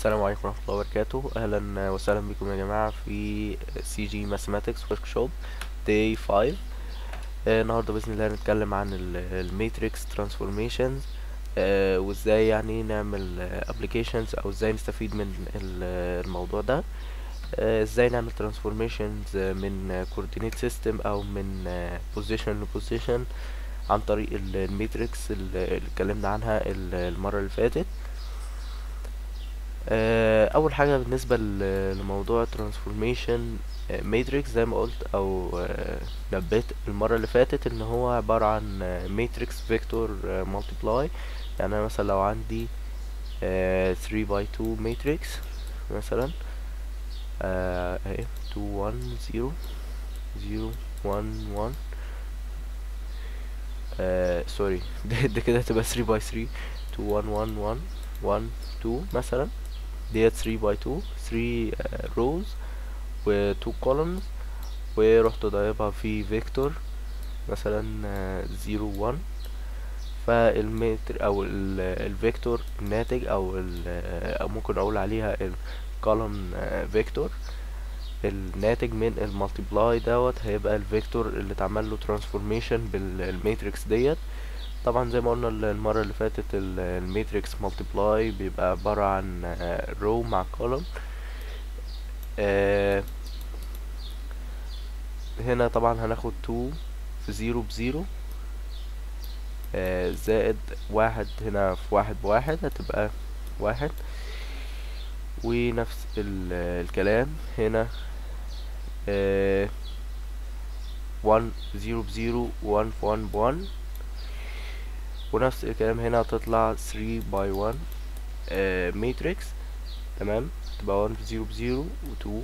السلام عليكم ورحمة الله وبركاته أهلا وسهلا بكم يا جماعة في سي جي ماثيماتكس ورك شوب داي 5 النهاردة بإذن الله هنتكلم عن الماتريكس ترانسفورميشنز وازاي يعني نعمل ابلكيشنز او ازاي نستفيد من ال- الموضوع ده آه، ازاي نعمل ترانسفورميشنز من كوردينيت سيستم او من بوزيشن لبوزيشن عن طريق الماتريكس اللي اتكلمنا عنها ال- المرة اللي فاتت آه، اول حاجه بالنسبه ل- لموضوع ترانسفورميشن ماتريكس زي ما قلت او آه، نبهت المره اللي فاتت ان هو عباره عن ماتريكس فيكتور مالتيبلاي يعني انا مثلا لو عندي 3 باي 2 ماتريكس مثلا آه، اهي 2 1 0 0 1 1 آه سوري ده, ده كده هتبقى 3 باي 3 2 1 1 1 1 2 مثلا ديت 3 باي 2 3 روز و 2 columns ورحت ضايبها في فيكتور مثلا 0 1 فالمتر او ال- الفيكتور الناتج او ال- او ممكن اقول عليها الكولوم فيكتور الناتج من المالتيبلاي دوت هيبقى الفيكتور اللي اتعمل له ترانسفورميشن بالماتريكس ديت طبعا زي ما قلنا ال- المرة اللي فاتت ال- الماتريكس مالتيبلاي بيبقى عبارة عن رو مع كولوم هنا طبعا هناخد 2 في 0 بزيرو آه، زائد واحد هنا في واحد بواحد هتبقى واحد ونفس ال- الكلام هنا آه، 1 0 بزيرو 1 في 1 بوان ونفس الكلام هنا هتطلع 3 باي 1 ماتريكس تمام تبقى 1 في 0 بزيرو و 2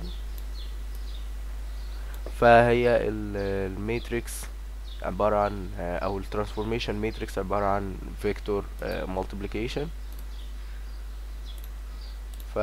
فهي الماتريكس عبارة عن آه، أو الترانسفورميشن ماتريكس عبارة عن فيكتور مالتيبليكيشن ف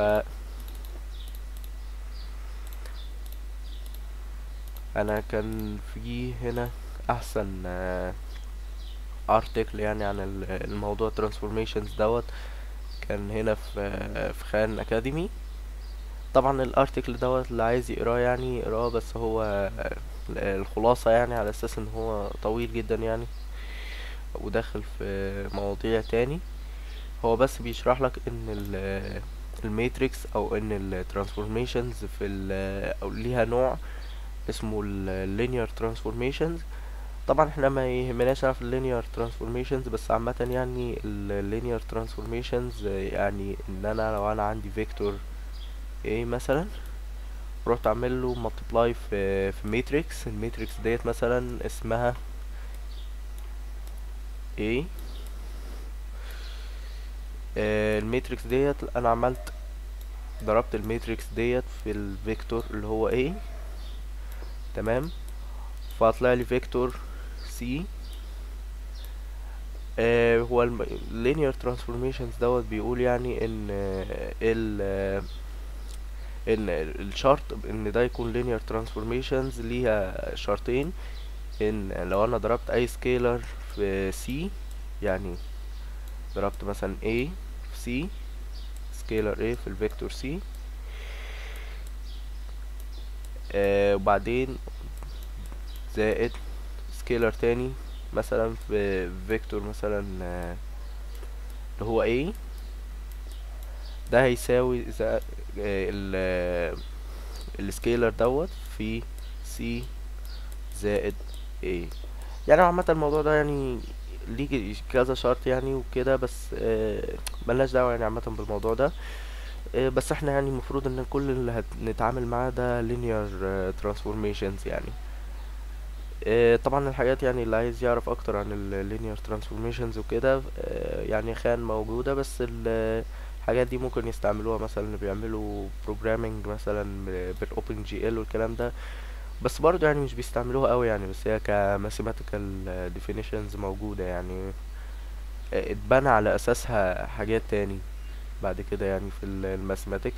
أنا كان في هنا أحسن ارتكل يعني عن ال- الموضوع ترانسفورميشنز دوت كان هنا في في خان اكاديمي طبعا الارتكل دوت اللي عايز يقراه يعني يقراه بس هو الخلاصة يعني على اساس ان هو طويل جدا يعني وداخل في مواضيع تاني هو بس بيشرح لك ان ال الماتريكس او ان الترانسفورميشنز في ال او ليها نوع اسمه اللينير ترانسفورميشنز طبعا احنا ما يهمناش نعرف اللينير ترانسفورميشنز بس عامة يعني اللينير ترانسفورميشنز يعني ان انا لو انا عندي فيكتور A مثلا رحت اعمل له ملتبلاي في في ماتريكس الماتريكس ديت مثلا اسمها A آه، الماتريكس ديت انا عملت ضربت الماتريكس ديت في الفيكتور اللي هو A تمام فهطلع لي فيكتور C آه هو اللينير ترانسفورميشنز دوت بيقول يعني ان آه، ال آه، ان الشرط ان ده يكون linear transformations ليها شرطين ان لو انا ضربت اي سكيلر في C يعني ضربت مثلا A في C سكيلر A في الفيكتور C آه وبعدين زائد سكيلر تاني مثلا في فيكتور مثلا آه، اللي هو A ده هيساوي زا- آه، ال آه، السكيلر دوت في C زائد A يعني عامة الموضوع ده يعني ليه كذا شرط يعني وكده بس آه، ملناش دعوة يعني عامة بالموضوع ده آه، بس احنا يعني المفروض ان كل اللي هنتعامل معاه ده linear آه، transformations يعني آه، طبعا الحاجات يعني اللي عايز يعرف اكتر عن ال linear transformations وكده آه، يعني خان موجودة بس ال- الحاجات دي ممكن يستعملوها مثلا اللي بيعملوا programming مثلا بالاوبن جي ال والكلام ده بس برضه يعني مش بيستعملوها قوي يعني بس هي ك mathematical definitions موجودة يعني آه، اتبنى على اساسها حاجات تاني بعد كده يعني في الماثماتكس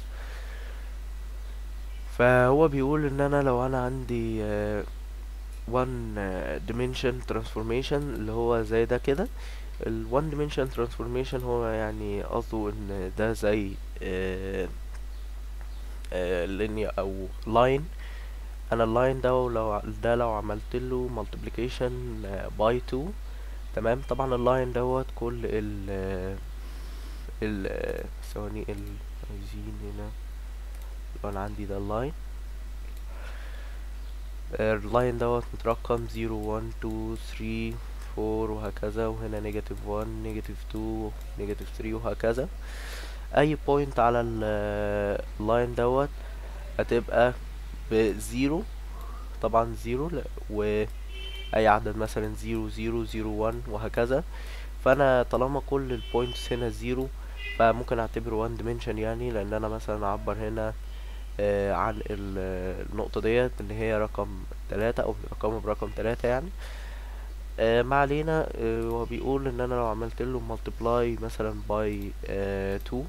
فهو بيقول ان انا لو انا عندي آه، one آه، dimension transformation اللي هو زي ده كده ال one dimension transformation هو يعني قصده ان ده زي لينيا او لاين انا اللاين ده لو ده لو عملت له مالتيبليكيشن باي 2 تمام طبعا اللاين دوت كل ال ال ثواني ال عايزين هنا لو انا عندي ده اللاين اللاين دوت مترقم 0 1 2 3 4 وهكذا وهنا نيجاتيف 1 نيجاتيف 2 نيجاتيف 3 وهكذا اي بوينت على اللاين دوت هتبقى بزيرو طبعا زيرو واي عدد مثلا زيرو زيرو زيرو وان وهكذا فانا طالما كل البوينتس هنا زيرو فممكن اعتبره وان ديمنشن يعني لان انا مثلا اعبر هنا آه عن النقطة ديت ان هي رقم تلاتة او رقمه برقم تلاتة يعني آه ما علينا آه هو بيقول ان انا لو عملت له multiply مثلا باي 2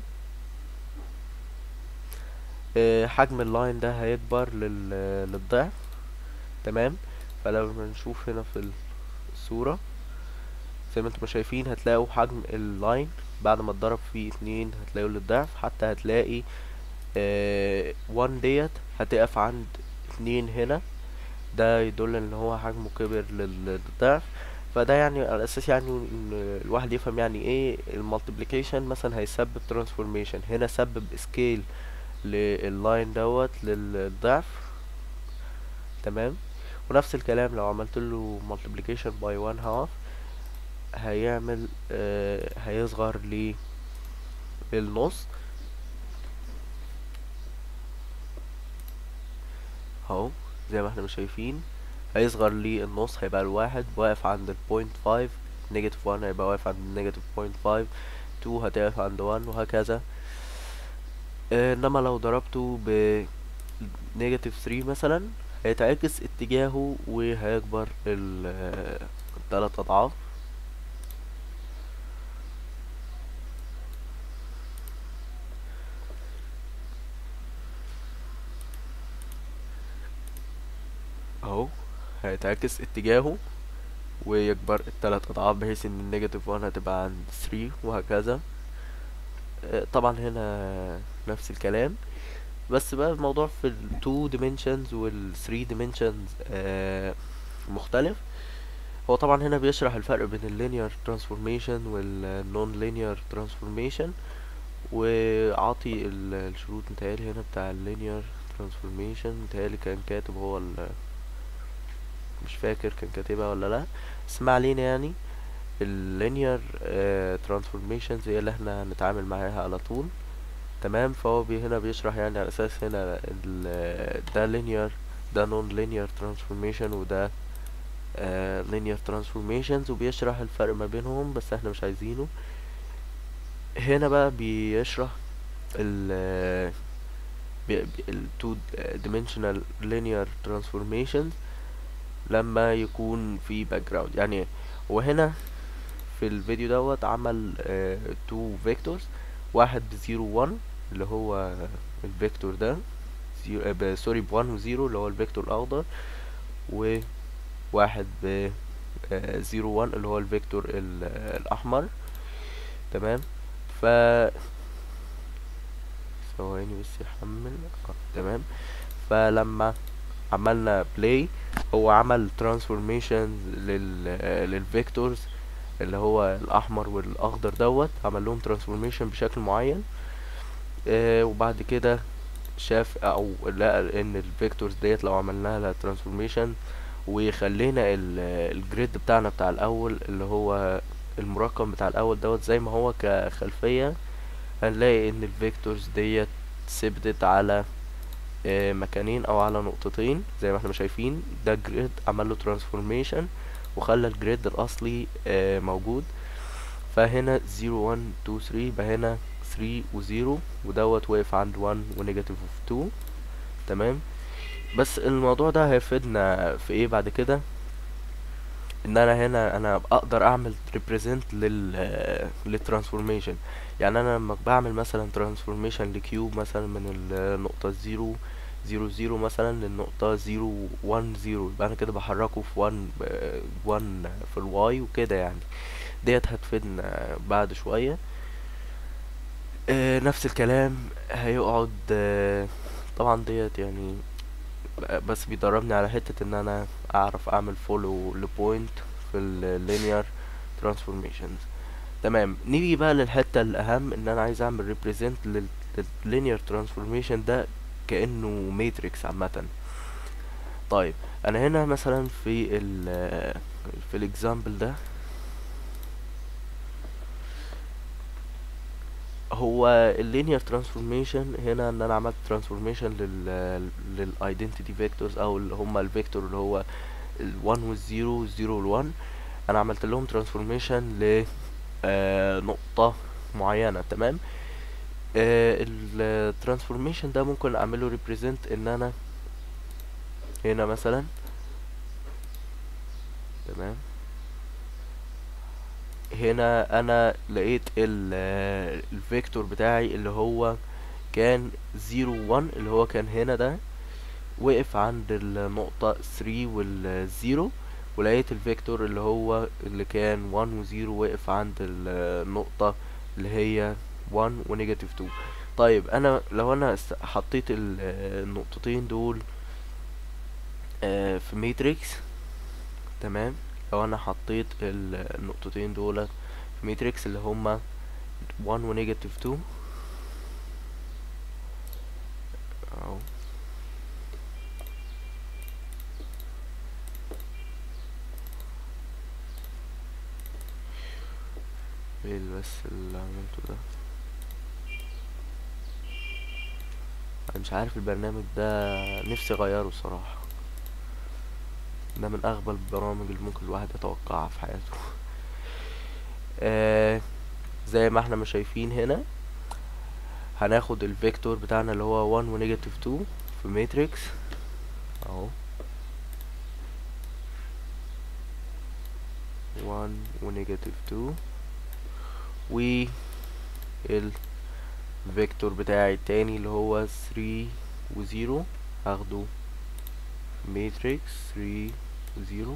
آه حجم اللاين ده هيكبر لل للضعف تمام فلو نشوف هنا في الصورة زي ما انتم شايفين هتلاقوا حجم اللاين بعد ما اتضرب فيه اتنين هتلاقوا للضعف حتى هتلاقي آه 1 ديت هتقف عند اتنين هنا ده يدل ان هو حجمه كبر للضعف فده يعني على اساس يعني ان الواحد يفهم يعني ايه المالتيبليكيشن مثلا هيسبب ترانسفورميشن هنا سبب سكيل لللاين دوت للضعف تمام ونفس الكلام لو عملت له multiplication by one half هيعمل آه هيصغر للنص اهو زي ما احنا شايفين هيصغر للنص هيبقى الواحد واقف عند البوينت فايف نيجاتيف وان هيبقى واقف عند نيجاتيف بوينت فايف تو هتقف عند وان وهكذا آه انما لو ضربته ب نيجاتيف ثري مثلا هيتعكس اتجاهه وهيكبر الثلاث اضعاف اهو هيتعكس اتجاهه ويكبر الثلاث اضعاف بحيث ان النيجاتيف 1 هتبقى عند 3 وهكذا طبعا هنا نفس الكلام بس بقى الموضوع في ال 2 dimensions وال 3 dimensions آه مختلف هو طبعا هنا بيشرح الفرق بين ال linear transformation وال non linear transformation وعاطي الشروط متهيألي هنا بتاع ال linear transformation متهيألي كان كاتب هو ال مش فاكر كان كاتبها ولا لا بس ما علينا يعني ال linear آه transformations هي اللي احنا هنتعامل معاها على طول تمام فهو بي هنا بيشرح يعني على اساس هنا ده linear ده non linear transformation وده آه linear transformations وبيشرح الفرق ما بينهم بس احنا مش عايزينه هنا بقى بيشرح ال ال two dimensional linear transformations لما يكون في باك جراوند يعني وهنا في الفيديو دوت عمل آه two vectors واحد بزيرو وان اللي هو الفيكتور ده زيرو سوري بوان وزيرو اللي هو الفيكتور الأخضر وواحد ب زيرو وان اللي هو الفيكتور الأحمر تمام ف ثواني بس يحمل آه. تمام فلما عملنا بلاي هو عمل ترانسفورميشن لل للفيكتورز اللي هو الاحمر والاخضر دوت عمل لهم ترانسفورميشن بشكل معين آه وبعد كده شاف او لقى ان الفيكتورز ديت لو عملنا لها ترانسفورميشن وخلينا الجريد بتاعنا بتاع الاول اللي هو المرقم بتاع الاول دوت زي ما هو كخلفية هنلاقي ان الفيكتورز ديت ثبتت على آه مكانين او على نقطتين زي ما احنا شايفين ده جريد عمل له ترانسفورميشن وخلى الجريد الاصلي آه موجود فهنا زيرو وان تو ثري يبقى هنا ثري وزيرو ودوت واقف عند وان ونيجاتيف اوف تو تمام بس الموضوع ده هيفيدنا في ايه بعد كده ان انا هنا انا اقدر اعمل ريبريزنت لل للترانسفورميشن يعني انا لما بعمل مثلا ترانسفورميشن لكيوب مثلا من النقطه زيرو زيرو زيرو مثلا للنقطة زيرو وان زيرو يبقى أنا كده بحركه في وان وان في الواي وكده يعني ديت هتفيدنا بعد شوية آه نفس الكلام هيقعد آه طبعا ديت يعني بس بيدربني على حتة ان انا اعرف اعمل فولو لبوينت في اللينير ترانسفورميشنز تمام نيجي بقى للحتة الاهم ان انا عايز اعمل ريبريزنت لللينير ترانسفورميشن ده كأنه ماتريكس عامة طيب انا هنا مثلا في ال في الاكزامبل ده هو اللينير ترانسفورميشن هنا ان انا عملت ترانسفورميشن لل للايدنتيتي فيكتورز او اللي هما الفيكتور اللي هو ال1 وال0 0 وال1 انا عملت لهم ترانسفورميشن ل آه نقطة معينة تمام الترانسفورميشن ده ممكن اعمله ريبريزنت ان انا هنا مثلا تمام هنا انا لقيت الفيكتور بتاعي اللي هو كان 0 1 اللي هو كان هنا ده وقف عند النقطة 3 والزيرو ولقيت الفيكتور اللي هو اللي كان 1 و 0 وقف عند النقطة اللي هي 1 ونيجاتيف 2 طيب انا لو انا حطيت النقطتين دول في ماتريكس تمام لو انا حطيت النقطتين دول في ماتريكس اللي هما 1 ونيجاتيف 2 اهو ايه بس اللي عملته ده انا مش عارف البرنامج ده نفسي اغيره الصراحه ده من اغبى البرامج اللي ممكن الواحد يتوقعها في حياته آه زي ما احنا ما شايفين هنا هناخد الفيكتور بتاعنا اللي هو 1 ونيجاتيف 2 في ماتريكس اهو 1 ونيجاتيف 2 و الفيكتور بتاعي التاني اللي هو 3 و0 هاخده ماتريكس 3 و0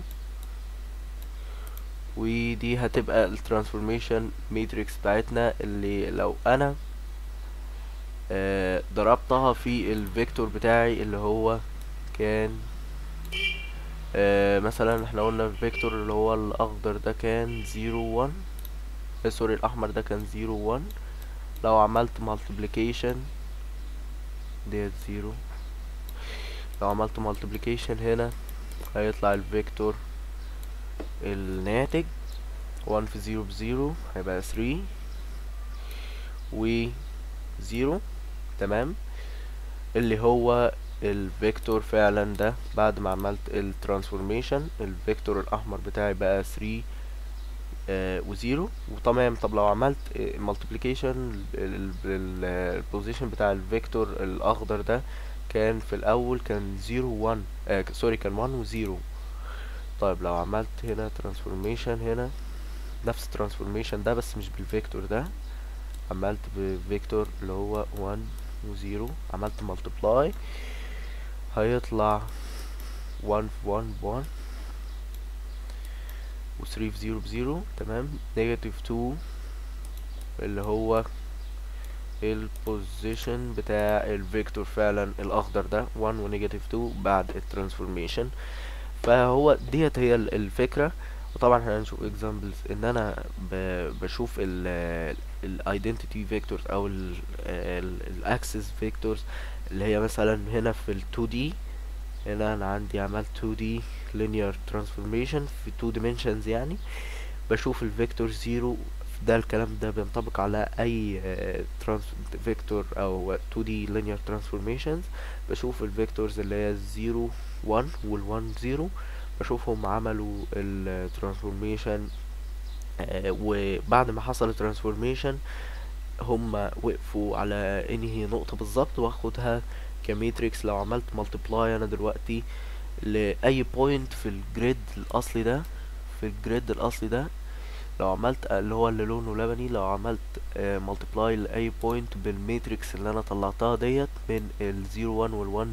ودي هتبقى الترانسفورميشن ماتريكس بتاعتنا اللي لو انا آه ضربتها في الفيكتور بتاعي اللي هو كان آه مثلا احنا قلنا الفيكتور اللي هو الاخضر ده كان 0 1 سوري الاحمر ده كان 0 1 لو عملت multiplication ديت 0 لو عملت multiplication هنا هيطلع الفيكتور الناتج 1 في 0 بزيرو هيبقى 3 و 0 تمام اللي هو الفيكتور فعلا ده بعد ما عملت الترانسفورميشن الفيكتور الاحمر بتاعي بقى 3 آه وزيرو وتمام طب لو عملت مالتيبليكيشن البوزيشن بتاع الفيكتور الاخضر ده كان في الاول كان 0 1 آه سوري كان 1 وزيرو طيب لو عملت هنا ترانسفورميشن هنا نفس الترانسفورميشن ده بس مش بالفيكتور ده عملت بفيكتور اللي هو 1 وزيرو عملت ملتبلاي هيطلع 1 في 1 بوان و 3 في 0 بزيرو تمام نيجاتيف 2 اللي هو البوزيشن بتاع الفيكتور فعلا الاخضر ده 1 ونيجاتيف 2 بعد الترانسفورميشن فهو ديت هي الفكره وطبعا احنا هنشوف اكزامبلز ان انا بشوف الايدنتيتي فيكتورز او الاكسس فيكتورز اللي هي مثلا هنا في ال 2 دي هنا انا عندي عملت 2 دي linear transformation في 2 dimensions يعني بشوف الفيكتور 0 ده الكلام ده بينطبق على اي ترانس فيكتور او 2 دي linear transformations بشوف الفيكتورز اللي هي 0 1 وال 1 0 بشوفهم عملوا الترانسفورميشن وبعد ما حصل الترانسفورميشن هم وقفوا على انهي نقطة بالظبط واخدها كميتريكس لو عملت ملتبلاي انا دلوقتي لاي بوينت في الجريد الاصلي ده في الجريد الاصلي ده لو عملت اللي هو اللي لونه لبني لو عملت ملتبلاي لاي بوينت بالميتريكس اللي انا طلعتها ديت من ال 0 1 وال 1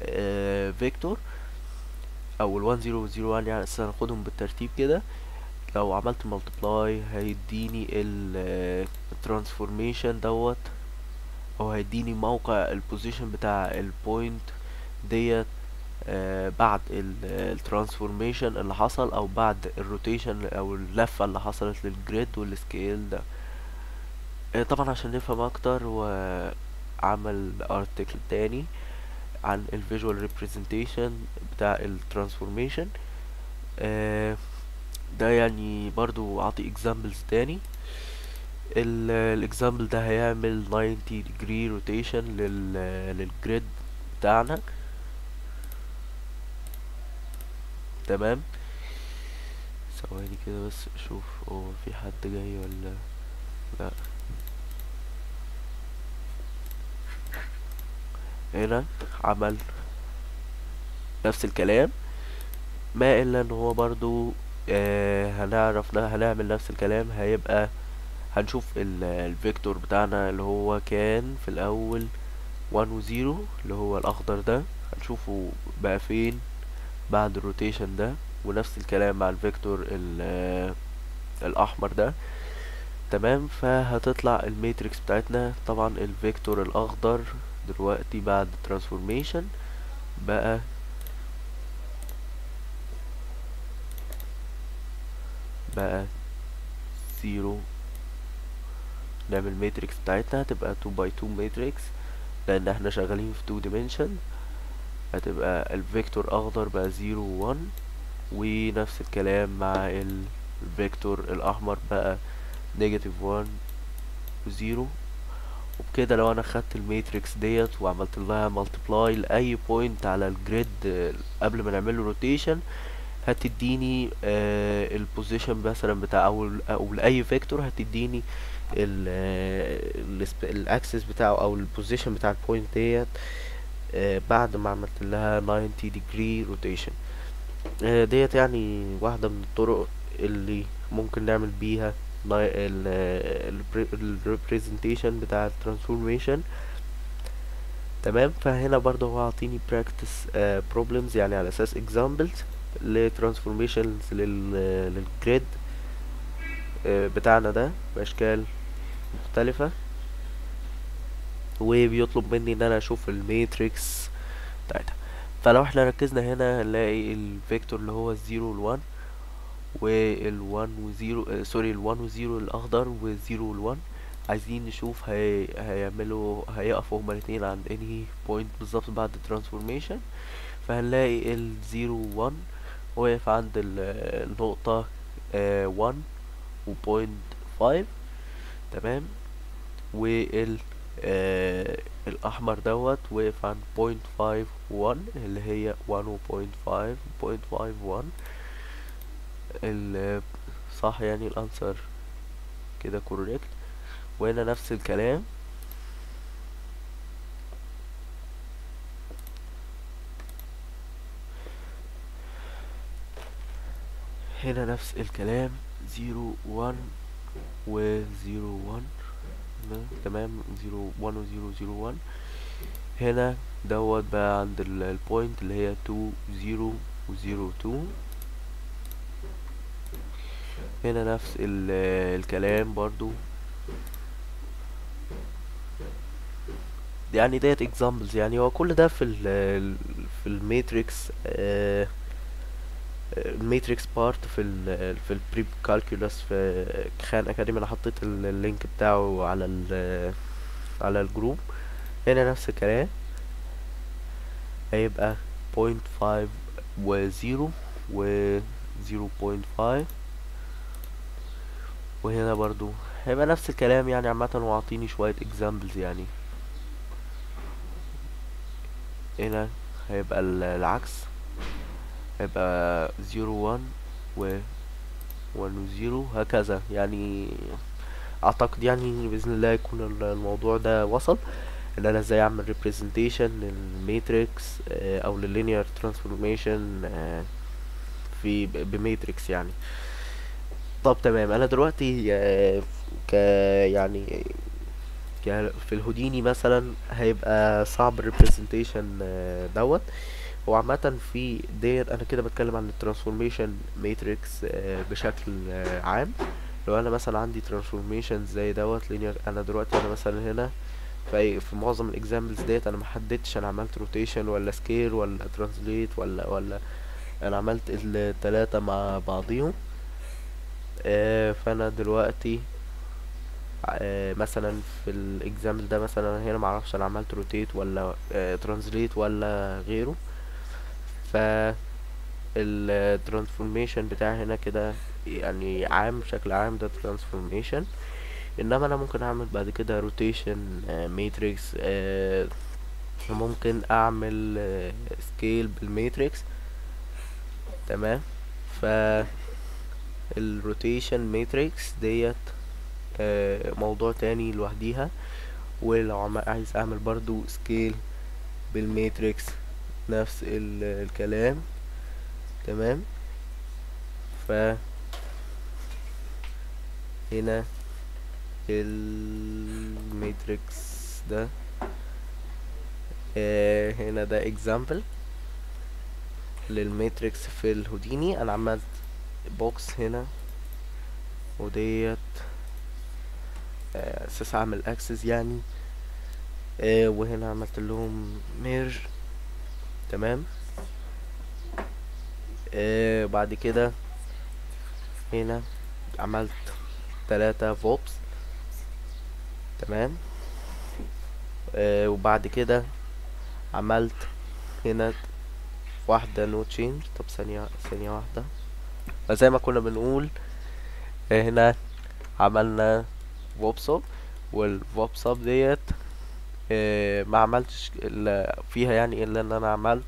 0 فيكتور او ال 1 0 وال 0 1 يعني بس هناخدهم بالترتيب كده لو عملت multiply هيديني ال transformation دوت او هيديني موقع البوزيشن بتاع البوينت ديت آه بعد الترانسفورميشن اللي حصل او بعد الروتيشن او اللفة اللي حصلت للجريد والسكيل ده آه طبعا عشان نفهم اكتر وعمل ارتكل تاني عن الفيجوال ريبريزنتيشن بتاع الترانسفورميشن آه ده يعني برضو اعطي اكزامبلز تاني الاكزامبل ده هيعمل 90 degree rotation لل للجريد بتاعنا تمام ثواني كده بس اشوف هو في حد جاي ولا لا هنا عمل نفس الكلام ما الا ان هو برضو آه هنعرف هنعمل نفس الكلام هيبقى هنشوف الفيكتور بتاعنا اللي هو كان في الاول 1 و 0 اللي هو الاخضر ده هنشوفه بقى فين بعد الروتيشن ده ونفس الكلام مع الفيكتور الاحمر ده تمام فهتطلع الماتريكس بتاعتنا طبعا الفيكتور الاخضر دلوقتي بعد ترانسفورميشن بقى بقى زيرو نعمل ماتريكس بتاعتنا هتبقى 2 باي 2 ماتريكس لان احنا شغالين في 2 dimension هتبقى الفيكتور اخضر بقى 0 و 1 ونفس الكلام مع الفيكتور الاحمر بقى نيجاتيف 1 و 0 وبكده لو انا خدت الماتريكس ديت وعملت لها ملتبلاي لاي بوينت على الجريد قبل ما نعمل له روتيشن هتديني آه البوزيشن مثلا بتاع او او لاي فيكتور هتديني الاكسس بتاعه او البوزيشن بتاع البوينت ديت آه بعد ما عملت لها 90 degree rotation آه ديت يعني واحدة من الطرق اللي ممكن نعمل بيها الريبريزنتيشن بتاع الترانسفورميشن تمام فهنا برضه هو عاطيني practice uh, problems يعني على اساس examples لترانسفورميشنز للجريد uh, بتاعنا ده باشكال مختلفة وبيطلب مني ان انا اشوف الماتريكس بتاعتها فلو احنا ركزنا هنا هنلاقي الفيكتور اللي هو الزيرو والوان والوان وزيرو سوري الوان وزيرو الاخضر والزيرو والوان عايزين نشوف هي... هيعملوا هيقفوا هما الاتنين عند انهي بوينت بالظبط بعد الترانسفورميشن فهنلاقي الزيرو وان واقف عند النقطة وان وبوينت فايف تمام وال آه الاحمر دوت وقف عند بوينت فايف وان اللي هي وان وبوينت فايف بوينت فايف وان صح يعني الانسر كده كوريكت وهنا نفس الكلام هنا نفس الكلام زيرو وان وزيرو وان تمام زيرو وان وزيرو زيرو وان هنا دوت بقى عند البوينت اللي هي تو زيرو وزيرو تو هنا نفس الكلام برضو يعني ديت examples يعني هو كل ده في ال في الماتريكس الماتريكس بارت في ال في البري كالكولس في خان اكاديمي انا حطيت اللينك بتاعه على ال على الجروب هنا نفس الكلام هيبقى بوينت فايف وزيرو و زيرو بوينت فايف وهنا برضو هيبقى نفس الكلام يعني عامة واعطيني شوية examples يعني هنا هيبقى العكس هيبقى زيرو وان و وان وزيرو هكذا يعني اعتقد يعني باذن الله يكون الموضوع ده وصل ان انا ازاي اعمل representation للماتريكس او لللينير ترانسفورميشن في بماتريكس يعني طب تمام انا دلوقتي ك يعني في الهوديني مثلا هيبقى صعب الريبريزنتيشن دوت هو عامة في ديت انا كده بتكلم عن الترانسفورميشن ماتريكس بشكل آه، عام لو انا مثلا عندي ترانسفورميشن زي دوت لينير انا دلوقتي انا مثلا هنا في في معظم الاكزامبلز ديت انا محددتش انا عملت روتيشن ولا سكيل ولا ترانسليت ولا ولا انا عملت التلاتة مع بعضيهم آه، فانا دلوقتي آه، مثلا في الاكزامبل ده مثلا أنا هنا معرفش انا عملت روتيت ولا ترانسليت ولا غيره ف الترانسفورميشن بتاعي هنا كده يعني عام بشكل عام ده ترانسفورميشن انما انا ممكن اعمل بعد كده روتيشن ماتريكس ممكن اعمل سكيل بالماتريكس تمام ف الروتيشن ماتريكس ديت آه، موضوع تاني لوحديها ولو عم- عايز اعمل برضو سكيل بالماتريكس نفس ال- الكلام تمام ف هنا الماتريكس ده آه هنا ده example للماتريكس في الهوديني انا عملت بوكس هنا وديت آه، اساس اعمل اكسس يعني آه وهنا عملت لهم ميرج تمام آه بعد كده هنا عملت تلاتة فوبس تمام آه وبعد كده عملت هنا واحدة نو تشينج طب ثانية ثانية واحدة زي ما كنا بنقول آه هنا عملنا فوب سب والفوب سب ديت آه ما عملتش إلا فيها يعني الا ان انا عملت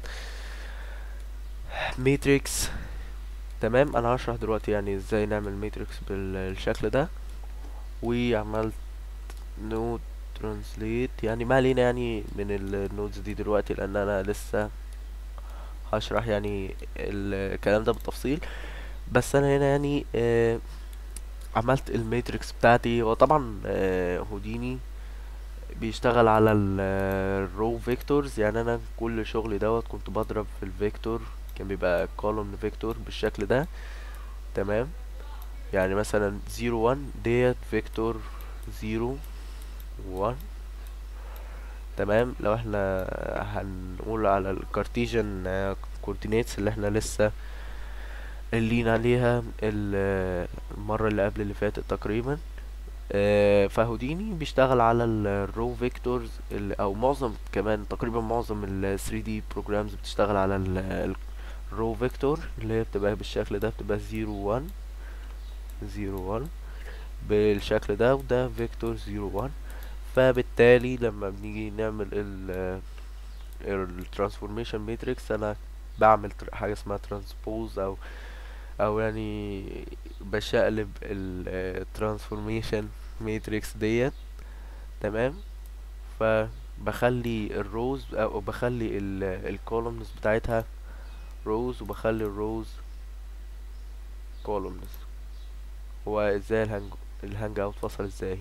ماتريكس تمام انا هشرح دلوقتي يعني ازاي نعمل ماتريكس بالشكل ده وعملت نود ترانسليت يعني ما علينا يعني من النودز دي دلوقتي لان انا لسه هشرح يعني الكلام ده بالتفصيل بس انا هنا يعني آه عملت الماتريكس بتاعتي وطبعا آه هوديني بيشتغل على الرو فيكتورز يعني انا كل شغلي دوت كنت بضرب في الفيكتور كان بيبقى كولوم فيكتور بالشكل ده تمام يعني مثلا زيرو وان ديت فيكتور زيرو وان تمام لو احنا هنقول على الكارتيجن كوردينيتس اللي احنا لسه قايلين عليها ال- المرة اللي قبل اللي فاتت تقريبا آه، فهوديني بيشتغل على الرو فيكتورز او معظم كمان تقريبا معظم ال 3D programs بتشتغل على الرو فيكتور اللي هي بتبقى بالشكل ده بتبقى 0 1 0 1 بالشكل ده وده فيكتور 0 1 فبالتالي لما بنيجي نعمل ال الترانسفورميشن ماتريكس انا بعمل تر- حاجه اسمها ترانسبوز او او يعني بشقلب الترانسفورميشن ماتريكس ديت تمام فبخلي الروز او بخلي الكولومنز بتاعتها روز وبخلي الروز كولومنز هو ازاي الهانج الهانج اوت فصل ازاي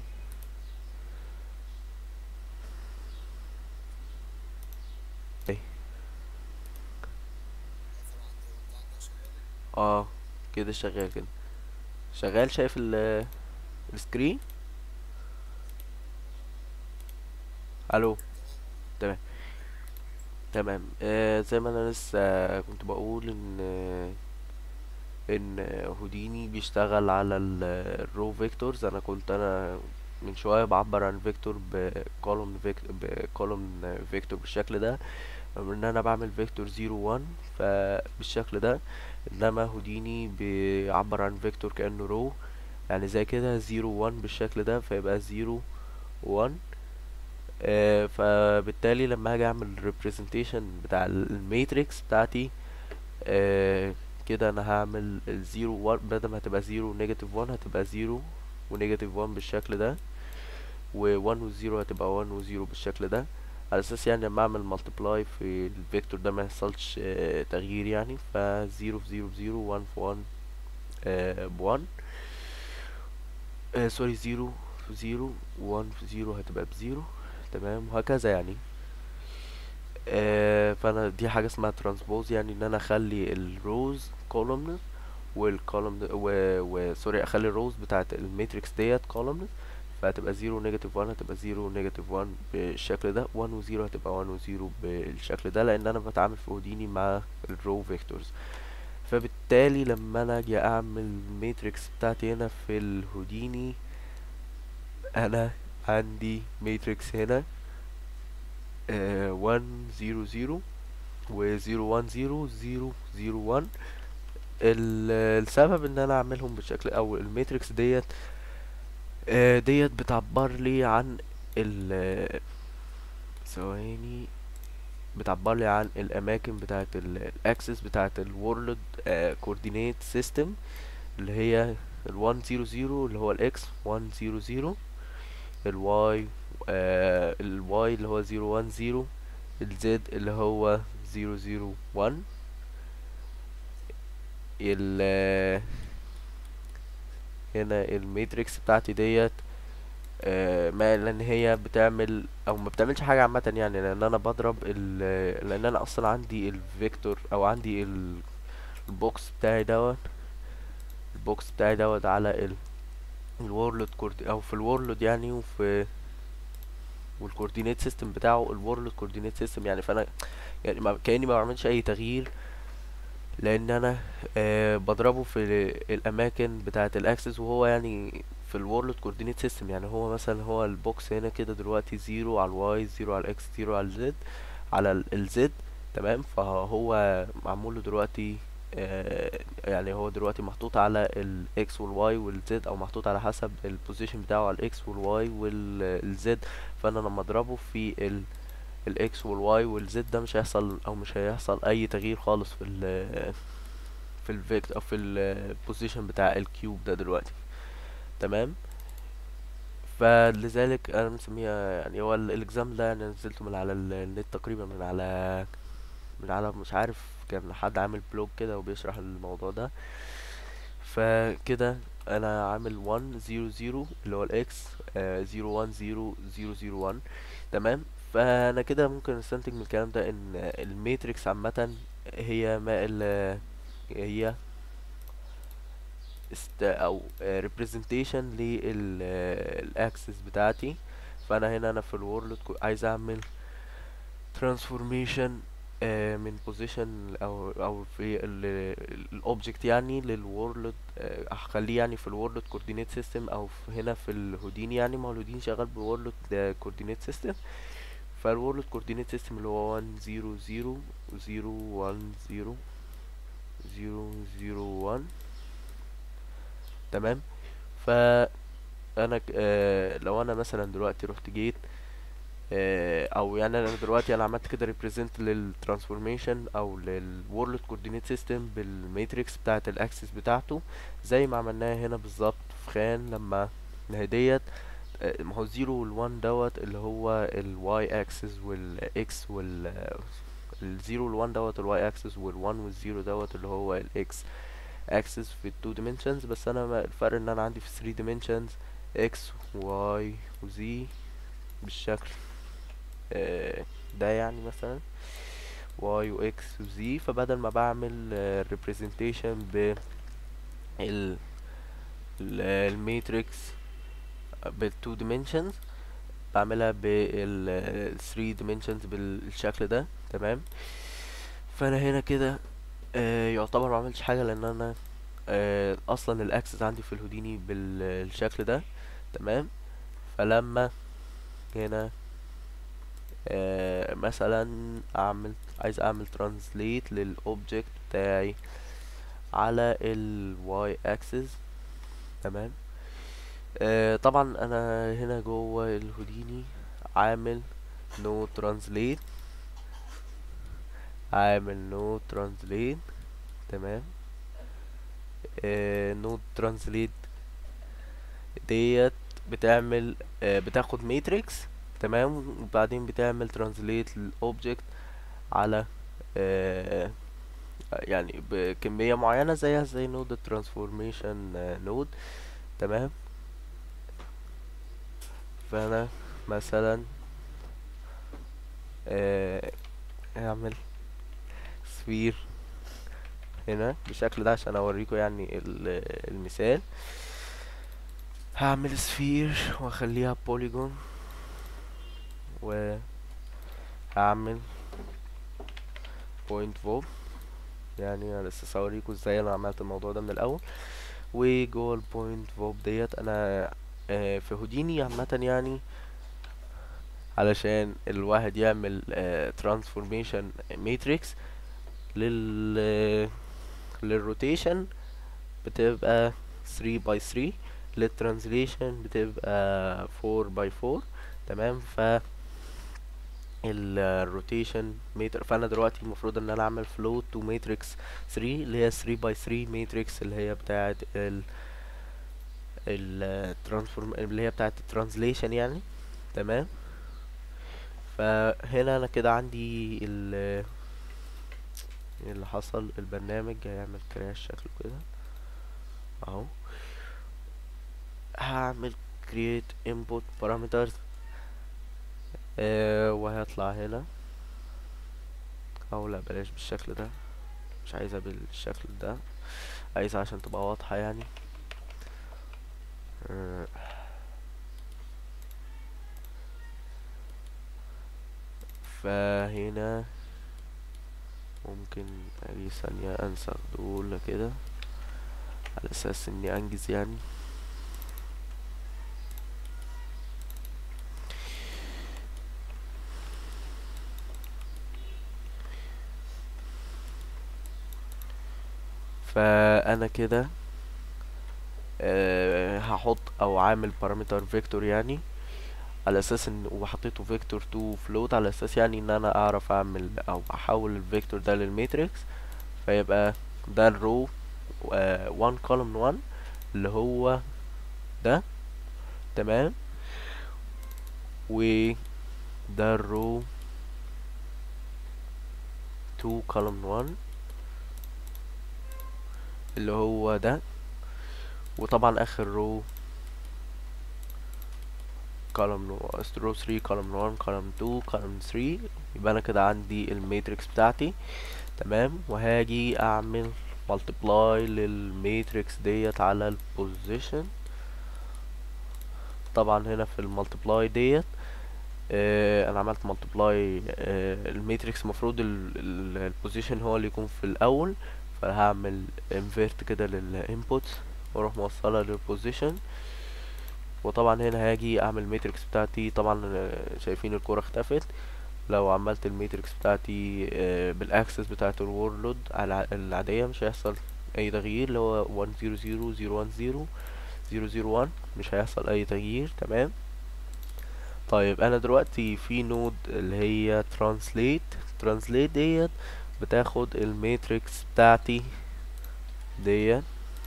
ايه اه كده شغال كده شغال شايف ال السكرين الو تمام تمام آه زي ما انا لسه كنت بقول ان ان هوديني بيشتغل على الرو فيكتورز انا كنت انا من شويه بعبر عن فيكتور بكولوم بكولوم فيكتور بالشكل ده ان انا بعمل فيكتور 0 1 فبالشكل ده انما هوديني بيعبر عن فيكتور كانه رو يعني زي كده 0 1 بالشكل ده فيبقى 0 1 آه فبالتالي لما هاجي اعمل representation بتاع الماتريكس بتاعتي آه كده انا هعمل الزيرو 1 بدل ما هتبقى زيرو نيجاتيف 1 هتبقى زيرو ونيجاتيف 1 بالشكل ده و1 والزيرو هتبقى 1 وزيرو بالشكل ده على اساس يعني لما اعمل ملتبلاي في الفيكتور ده ما يحصلش آه تغيير يعني فزيرو في زيرو في زيرو 1 في 1 آه بوان آه سوري زيرو في زيرو وان في زيرو هتبقى بزيرو تمام وهكذا يعني آه فانا دي حاجه اسمها ترانسبوز يعني ان انا اخلي الروز كولومنز والكولوم و... و سوري اخلي الروز بتاعت الماتريكس ديت كولومنز فهتبقى 0 نيجاتيف 1 هتبقى 0 نيجاتيف 1 بالشكل ده 1 و 0 هتبقى 1 و 0 بالشكل ده لان انا بتعامل في هوديني مع الرو فيكتورز فبالتالي لما انا اجي اعمل الماتريكس بتاعتي هنا في الهوديني انا عندي ماتريكس هنا آه 1 0 0 و 0 1 0 0 0 1 ال- السبب ان انا اعملهم بالشكل او الماتريكس ديت آه، ديت بتعبر لي عن ال ثواني بتعبر لي عن الاماكن بتاعه الاكسس بتاعه الورلد كوردينيت سيستم اللي هي ال 1 0 0 اللي هو الاكس 1 0 0 الواي الواي اللي هو 0 1 0 الزد اللي هو 0 0 1 ال هنا الماتريكس بتاعتي ديت آه، ما لان هي بتعمل او ما بتعملش حاجه عامه يعني لان انا بضرب ال لان انا اصلا عندي الفيكتور او عندي ال- البوكس بتاعي دوت البوكس بتاعي دوت على ال الورلد كورد او في الورلد يعني وفي والكوردينيت سيستم بتاعه الورلد كوردينيت سيستم يعني فانا يعني ما كاني ما بعملش اي تغيير لان انا آه بضربه في الاماكن بتاعه الاكسس وهو يعني في الورلد كوردينيت سيستم يعني هو مثلا هو البوكس هنا كده دلوقتي زيرو على الواي زيرو على الاكس زيرو على الزد على الزد تمام فهو معمول له دلوقتي آه يعني هو دلوقتي محطوط على الاكس والواي والزد او محطوط على حسب البوزيشن بتاعه على الاكس والواي والزد فانا لما اضربه في ال الاكس والواي والزد ده مش هيحصل او مش هيحصل اي تغيير خالص في ال في الفيكت او في البوزيشن بتاع الكيوب ده دلوقتي تمام فلذلك انا مسميها يعني هو الاكزام ده يعني نزلته من على ال- النت تقريبا من على من على مش عارف كان حد عامل بلوج كده وبيشرح الموضوع ده فكده انا عامل 1 0 0 اللي هو الاكس 0 1 0 0 0 1 تمام فانا كده ممكن استنتج من الكلام ده ان الماتريكس عامه هي ما ال هي است او representation للاكسس بتاعتي فانا هنا انا في الورلد عايز اعمل transformation آه، من position او او في الاوبجكت يعني للورلد اخليه يعني في الورلد كوردينيت سيستم او في هنا في الهوديني يعني ما هو الهوديني شغال بالورلد كوردينيت سيستم فالورلد كوردينيت سيستم اللي هو 1 0 0 0 1 0 0 0 1 تمام ف انا ك- آه لو انا مثلا دلوقتي رحت جيت آه او يعني انا دلوقتي انا عملت كده ريبريزنت للترانسفورميشن او للورلد كوردينيت سيستم بالماتريكس بتاعه الاكسس بتاعته زي ما عملناها هنا بالظبط في خان لما ما هي ديت آه، ما هو زيرو والوان دوت اللي هو الواي اكسس والاكس وال الزيرو والوان دوت الواي اكسس والوان والزيرو دوت اللي هو الاكس اكسس في التو dimensions بس انا ما- الفرق ان انا عندي في 3 dimensions x y و z بالشكل آه، ده يعني مثلا y و x و z فبدل ما بعمل آه، representation ب ال الماتريكس بالتو dimensions بعملها بال 3 dimensions بالشكل ده تمام فانا هنا كده آه، يعتبر ما عملتش حاجه لان انا آه، اصلا الاكسس عندي في الهوديني بالشكل ده تمام فلما هنا آه، مثلا اعمل عايز اعمل ترانسليت للاوبجكت بتاعي على الواي اكسس تمام آه، طبعا انا هنا جوه الهوديني عامل نو ترانسليت عامل نو ترانسليت تمام نو ترانسليت ديت بتعمل آه، بتاخد ماتريكس تمام وبعدين بتعمل ترانسليت للاوبجكت على آه، يعني بكمية معينة زيها زي نود الترانسفورميشن نود تمام فانا مثلا آه، اعمل سفير هنا بالشكل ده عشان اوريكم يعني ال- المثال هعمل سفير واخليها بوليجون و هعمل بوينت فوب يعني انا لسه اوريكم ازاي انا عملت الموضوع ده من الاول وجوه البوينت فوب ديت انا آه، في هوديني عامة يعني علشان الواحد يعمل ترانسفورميشن ماتريكس لل للروتيشن بتبقى 3 باي 3 للترانزليشن بتبقى 4 باي 4 تمام ف الروتيشن متر فانا دلوقتي المفروض ان انا اعمل فلوت تو ماتريكس 3 اللي هي 3 باي 3 ماتريكس اللي هي بتاعه ال الترانسفورم اللي هي بتاعه الترانزليشن يعني تمام فهنا انا كده عندي ال اللي حصل البرنامج هيعمل كراش شكله كده اهو هعمل create input parameters آه وهيطلع هنا او لا بلاش بالشكل ده مش عايزها بالشكل ده عايزها عشان تبقى واضحة يعني آه فهنا ممكن اجي ثانية انسخ دول كده على اساس اني انجز يعني فانا كده أه هحط او عامل بارامتر فيكتور يعني على اساس ان وحطيته فيكتور تو فلوت على اساس يعني ان انا اعرف اعمل او احول الفيكتور ده للماتريكس فيبقى ده الرو 1 كولوم 1 اللي هو ده تمام و ده الرو 2 كولوم 1 اللي هو ده وطبعا اخر رو column رو 3 column 1 column 2 column 3 يبقى انا كده عندي الماتريكس بتاعتي تمام وهاجي اعمل multiply للماتريكس ديت على البوزيشن طبعا هنا في المالتيبلاي ديت آه انا عملت مالتيبلاي آه الماتريكس المفروض البوزيشن هو اللي يكون في الاول فهعمل انفيرت كده للانبوت واروح موصلها للبوزيشن وطبعا هنا هاجي اعمل ماتريكس بتاعتي طبعا شايفين الكرة اختفت لو عملت الماتريكس بتاعتي بالاكسس بتاعت الورلود العادية مش هيحصل اي تغيير اللي هو 1 0 0 0 1 0 0 0 1 مش هيحصل اي تغيير تمام طيب انا دلوقتي في نود اللي هي ترانسليت ترانسليت ديت بتاخد الماتريكس بتاعتي ديت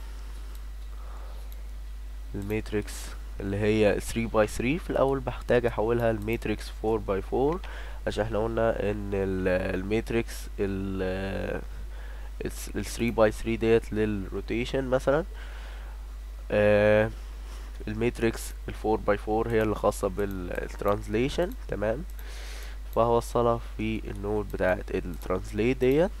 الماتريكس اللي هي 3 باي 3 في الاول بحتاج احولها لماتريكس 4 باي 4 عشان احنا قلنا ان الماتريكس ال 3 باي 3 ديت للروتيشن مثلا آه الماتريكس ال 4 باي 4 هي اللي خاصة بالترانزليشن تمام فهوصلها في النود بتاعت الترانسليت ديت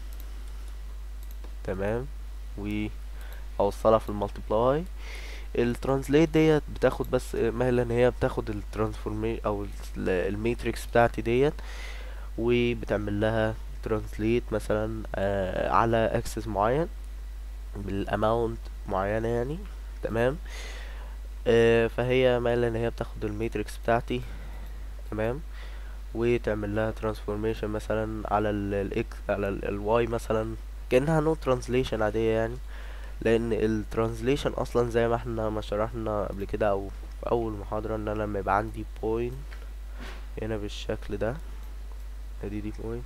تمام وهوصلها في المالتيبلاي الترانسليت ديت بتاخد بس مهلا ان هي بتاخد الترانسفورمي او الماتريكس بتاعتي ديت وبتعمل لها ترانسليت مثلا آه على اكسس معين بالاماونت معينه يعني تمام آه فهي مايله ان هي بتاخد الماتريكس بتاعتي تمام وتعمل لها ترانسفورميشن مثلا على الاكس على الواي مثلا كانها نو ترانسليشن عاديه يعني لان الترانسليشن اصلا زي ما احنا ما شرحنا قبل كده او في اول محاضره ان انا لما يبقى عندي بوينت هنا بالشكل ده ادي دي بوينت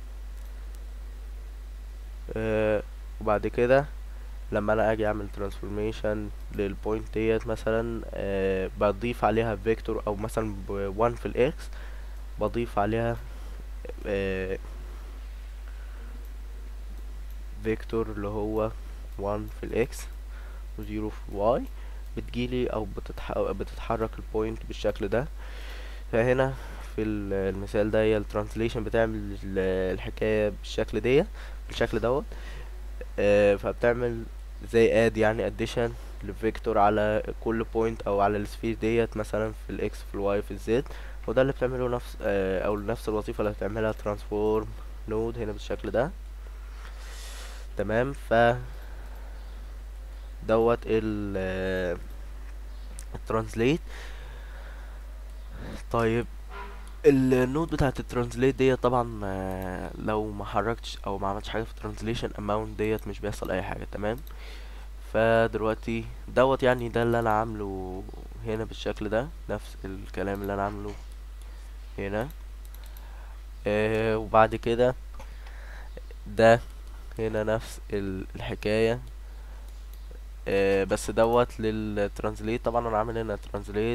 آه وبعد كده لما انا اجي اعمل ترانسفورميشن للبوينت ديت مثلا آه بضيف عليها فيكتور او مثلا ب 1 في الاكس بضيف عليها آه فيكتور اللي هو 1 في الاكس وزيرو في الواي بتجيلي او بتتح... بتتحرك البوينت بالشكل ده فهنا في ال- المثال ده هي الترانسليشن بتعمل ال- الحكاية بالشكل دي بالشكل دوت آه، فبتعمل زي اد يعني اديشن لفيكتور على كل بوينت او على السفير ديت مثلا في الاكس في الواي في الزد وده اللي بتعمله نفس آه، او نفس الوظيفة اللي بتعملها ترانسفورم نود هنا بالشكل ده تمام ف دوت ال الترانسليت طيب النود بتاعت الترانسليت ديت طبعا آه، لو ما حركتش او ما عملتش حاجه في الترانسليشن اماونت ديت مش بيحصل اي حاجه تمام فدلوقتي دوت يعني ده اللي انا عامله هنا بالشكل ده نفس الكلام اللي انا عامله هنا آه وبعد كده ده هنا نفس ال- الحكايه آه بس دوت للترانسليت طبعا انا عامل هنا ترانسليت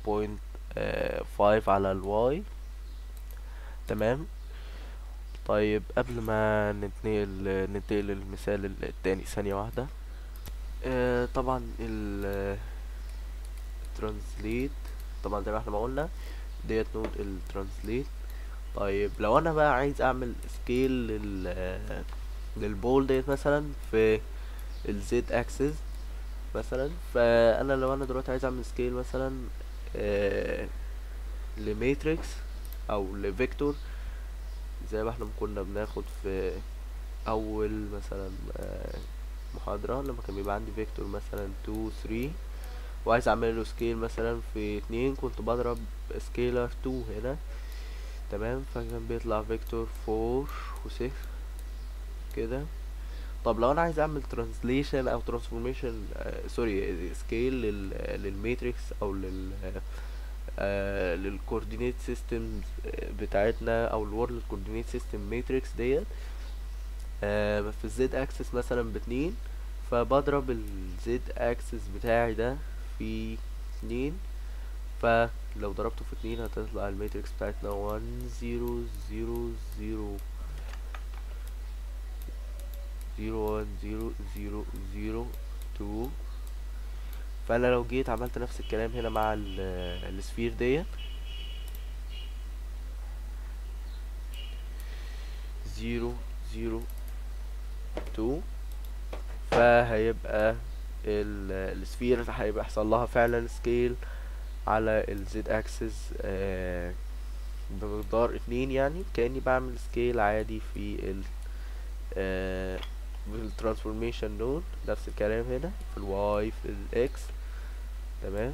0.5 على الواي تمام طيب قبل ما ننتقل ننتقل للمثال التاني ثانية واحدة آه طبعا ال ترانسليت طبعا زي ما احنا ما قلنا ديت نود الترانسليت طيب لو انا بقى عايز اعمل سكيل لل للبول ديت مثلا في الزد اكسس مثلا فانا لو انا دلوقتي عايز اعمل سكيل مثلا آه لماتريكس او لفيكتور زي ما احنا كنا بناخد في اول مثلا آه محاضرة لما كان بيبقى عندي فيكتور مثلا 2 3 وعايز اعمل له سكيل مثلا في اتنين كنت بضرب سكيلر 2 هنا تمام فكان بيطلع فيكتور 4 و 6 كده طب لو انا عايز اعمل ترانسليشن او ترانسفورميشن سوري سكيل للماتريكس او لل آه للكوردينيت سيستم بتاعتنا او الورلد كوردينيت سيستم ماتريكس ديت آه في الزد اكسس مثلا باتنين فبضرب الزد اكسس بتاعي ده في اتنين فلو ضربته في اتنين هتطلع الماتريكس بتاعتنا 1 0 0 0 زيرو وان زيرو زيرو زيرو تو فانا لو جيت عملت نفس الكلام هنا مع ال- السفير ديت زيرو زيرو تو فهيبقى ال- السفير هيبقى يحصل لها فعلا سكيل على الزد اكسس بمقدار اتنين يعني كأني بعمل سكيل عادي في ال آه بالترانسفورميشن نود نفس الكلام هنا في الواي في الاكس تمام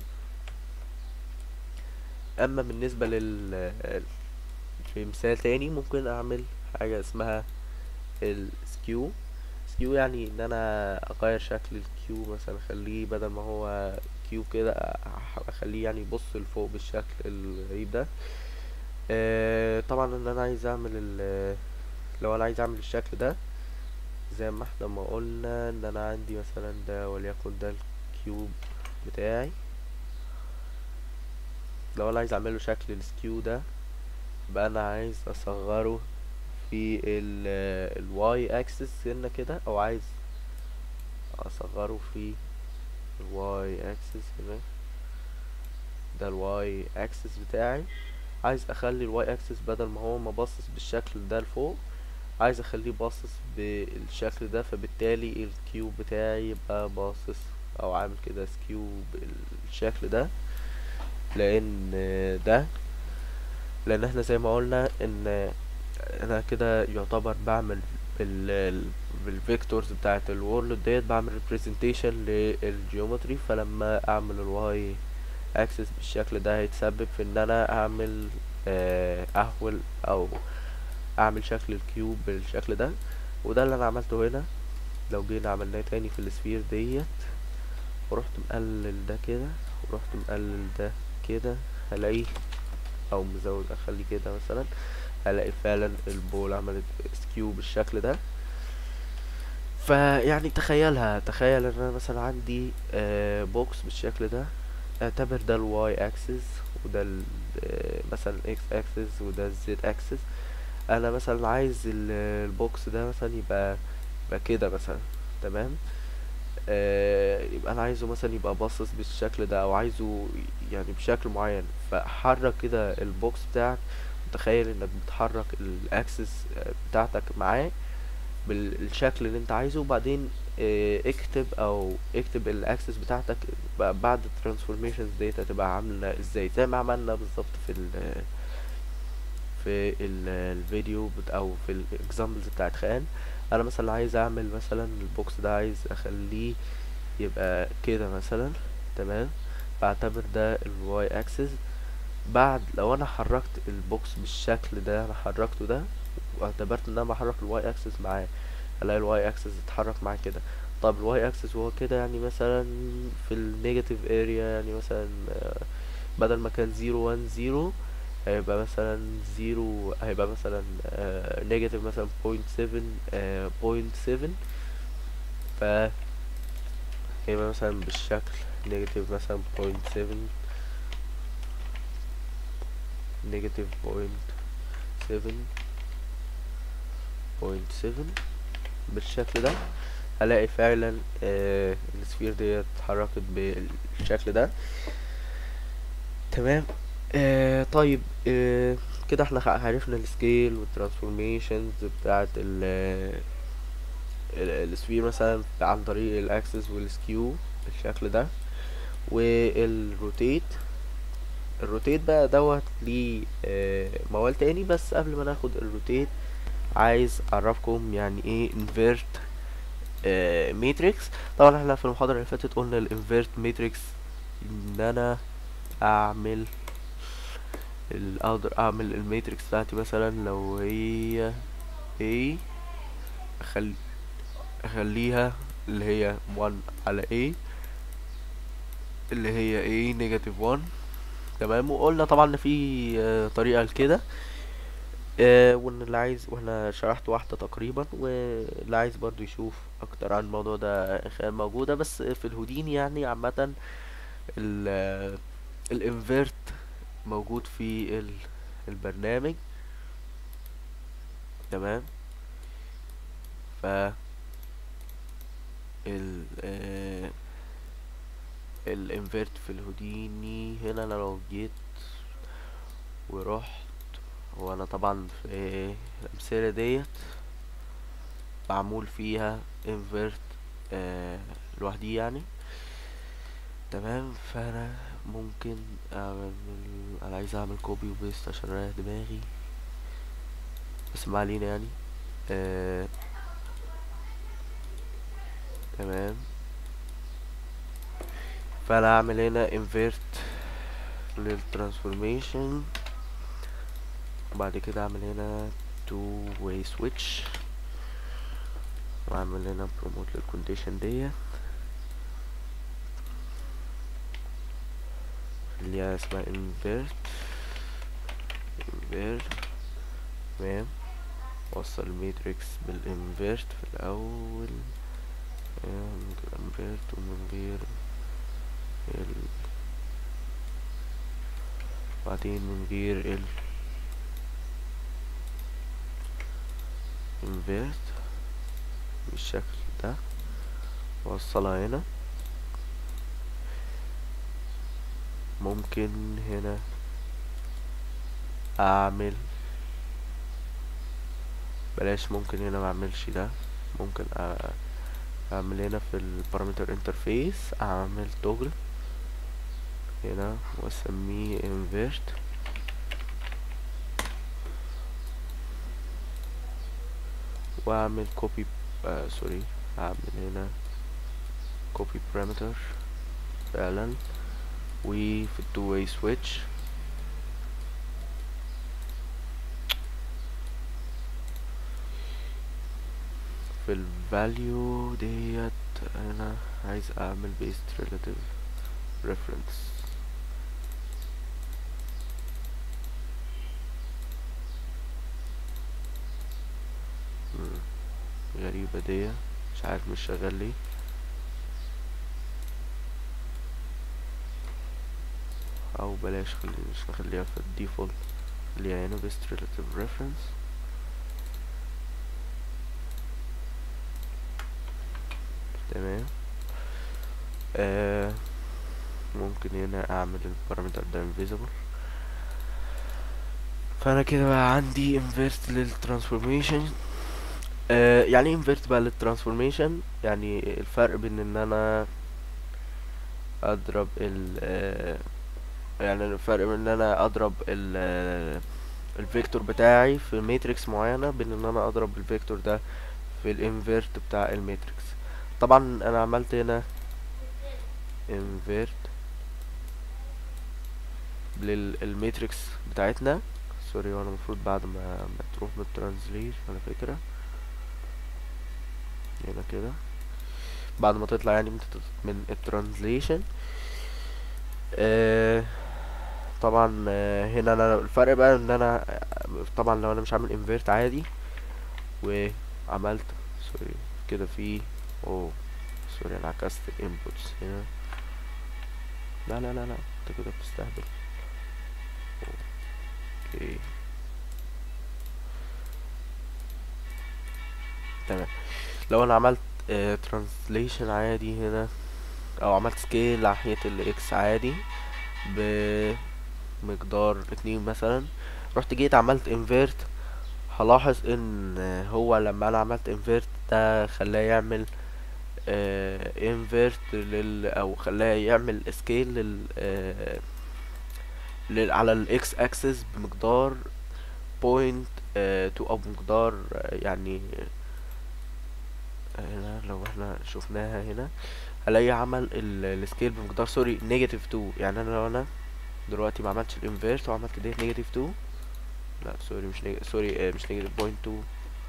اما بالنسبه لل في مثال تاني ممكن اعمل حاجه اسمها السكيو سكيو يعني ان انا اغير شكل الكيو مثلا اخليه بدل ما هو كيو كده أح- اخليه يعني يبص لفوق بالشكل الغريب ده آه طبعا ان انا عايز اعمل ال لو انا عايز اعمل الشكل ده زي ما احنا ما قلنا ان انا عندي مثلا ده وليكن ده الكيوب بتاعي لو انا عايز اعمله شكل السكيو ده يبقى انا عايز اصغره في ال الواي اكسس هنا كده او عايز اصغره في الواي اكسس هنا ده الواي اكسس بتاعي عايز اخلي الواي اكسس بدل ما هو ما باصص بالشكل ده لفوق عايز اخليه باصص بالشكل ده فبالتالي الكيوب بتاعي يبقى باصص او عامل كده سكيو بالشكل ده لان ده لان احنا زي ما قلنا ان انا كده يعتبر بعمل بال بالفيكتورز بتاعه الورلد ديت بعمل ريبريزنتيشن للجيومتري فلما اعمل الواي اكسس بالشكل ده هيتسبب في ان انا اعمل آه، احول او اعمل شكل الكيوب بالشكل ده وده اللي انا عملته هنا لو جينا عملناه تاني في السفير ديت ورحت مقلل ده كده ورحت مقلل ده كده هلاقيه او مزود اخليه كده مثلا هلاقي فعلا البول عملت سكيو بالشكل ده فيعني تخيلها تخيل ان انا مثلا عندي آه بوكس بالشكل ده اعتبر ده الواي اكسس وده ال آه، مثلا الاكس اكسس وده الزد اكسس انا مثلا عايز ال- البوكس ده مثلا يبقى يبقى كده مثلا تمام آه يبقى انا عايزه مثلا يبقى باصص بالشكل ده او عايزه يعني بشكل معين فحرك كده البوكس بتاعك متخيل انك بتحرك الاكسس بتاعتك معاه بالشكل اللي انت عايزه وبعدين اه اكتب او اكتب الاكسس بتاعتك ب- بعد الترانسفورميشنز ديت هتبقى عامله ازاي زي ما عملنا بالظبط في ال في ال- الفيديو بت- او في الاكزامبلز بتاعت خان انا مثلا عايز اعمل مثلا البوكس ده عايز اخليه يبقى كده مثلا تمام بعتبر ده الواي اكسس بعد لو انا حركت البوكس بالشكل ده انا حركته ده واعتبرت ان انا بحرك الواي اكسس معاه الاقي الواي اكسس اتحرك معاه كده طب الواي اكسس وهو كده يعني مثلا في النيجاتيف اريا يعني مثلا آه، بدل ما كان زيرو وان زيرو هيبقى مثلا زيرو هيبقى مثلا نيجاتيف مثلا بوينت سيفن بوينت سيفن ف هيبقى مثلا بالشكل نيجاتيف مثلا بوينت سيفن نيجاتيف بوينت سيفن بوينت سيفن بالشكل ده هلاقي فعلا آه السفير دي اتحركت بالشكل ده تمام آه طيب آه كده احنا خ- عرفنا السكيل والترانسفورميشنز بتاعت ال ال- السفير مثلا عن طريق الاكسس والسكيو بالشكل ده والروتيت الروتيت بقى دوت ليه آه، موال تاني بس قبل ما ناخد الروتيت عايز اعرفكم يعني ايه انفيرت ماتريكس طبعا احنا في المحاضرة اللي فاتت قلنا الانفيرت ماتريكس ان انا اعمل ال- اقدر اعمل الماتريكس بتاعتي مثلا لو هي A اخلي اخليها اللي هي 1 على A اللي هي A نيجاتيف 1 تمام وقلنا طبعا ان في آه، طريقة لكده آه، وان اللي عايز واحنا شرحت واحدة تقريبا واللي عايز برضو يشوف اكتر عن الموضوع ده خيال موجودة بس في الهوديني يعني عامة ال الانفيرت موجود في ال- البرنامج تمام ف ال آه، الانفيرت في الهوديني هنا انا لو جيت ورحت هو انا طبعا في الامثله ديت معمول فيها انفيرت آه لوحدي يعني تمام فانا ممكن اعمل انا عايز اعمل كوبي وبيست عشان اريح دماغي بس ما علينا يعني آه تمام فانا اعمل هنا انفيرت للترانسفورميشن وبعد كده اعمل هنا تو واي سويتش واعمل هنا بروموت للكونديشن ديت اللي هي اسمها invert invert تمام وصل الماتريكس بالانفيرت في الاول من غير انفيرت ومن غير ال بعدين من غير ال invert بالشكل ده وصلها هنا ممكن هنا اعمل بلاش ممكن هنا ما اعملش ده ممكن أ- اعمل هنا في البارامتر انترفيس اعمل توجل هنا واسميه invert واعمل كوبي آه سوري هعمل هنا كوبي parameter فعلا وفي التو واي سويتش في الفاليو ديت انا عايز اعمل based relative reference مم. غريبة دي مش عارف مش شغال ليه او بلاش خلي مش نخليها في الديفولت خليها هنا best relative reference تمام آه ممكن هنا اعمل البارامتر ده invisible فانا كده بقى عندي invert للترانسفورميشن آه يعني ايه invert بقى للترانسفورميشن يعني الفرق بين ان انا اضرب ال آه يعني الفرق بين ان انا اضرب ال آه الفيكتور بتاعي في ماتريكس معينة بين ان انا اضرب الفيكتور ده في الانفيرت بتاع الماتريكس طبعا انا عملت هنا انفيرت للماتريكس بتاعتنا سوري وانا المفروض بعد ما, ما تروح من الترانزليت على فكرة هنا كده بعد ما تطلع يعني من من الترانزليشن آه طبعا آه هنا انا الفرق بقى ان انا طبعا لو انا مش عامل انفيرت عادي وعملت سوري كده في اوه سوري انا عكست الانبوتس هنا لا لا لا لا انت كده بتستهبل اوكي تمام لو انا عملت ترانسليشن عادي هنا او عملت سكيل ناحية الاكس عادي بمقدار اتنين مثلا رحت جيت عملت انفيرت هلاحظ ان هو لما انا عملت انفيرت ده خلاه يعمل انفيرت لل او خلاه يعمل سكيل لل آه لل على الاكس اكسس بمقدار بوينت تو او بمقدار آه يعني هنا لو احنا شفناها هنا هلاقي عمل السكيل بمقدار سوري نيجاتيف 2 يعني انا لو انا دلوقتي ما عملتش الانفيرت وعملت ديت نيجاتيف 2 لا سوري مش نيجاتيف سوري آه مش نيجاتيف بوينت 2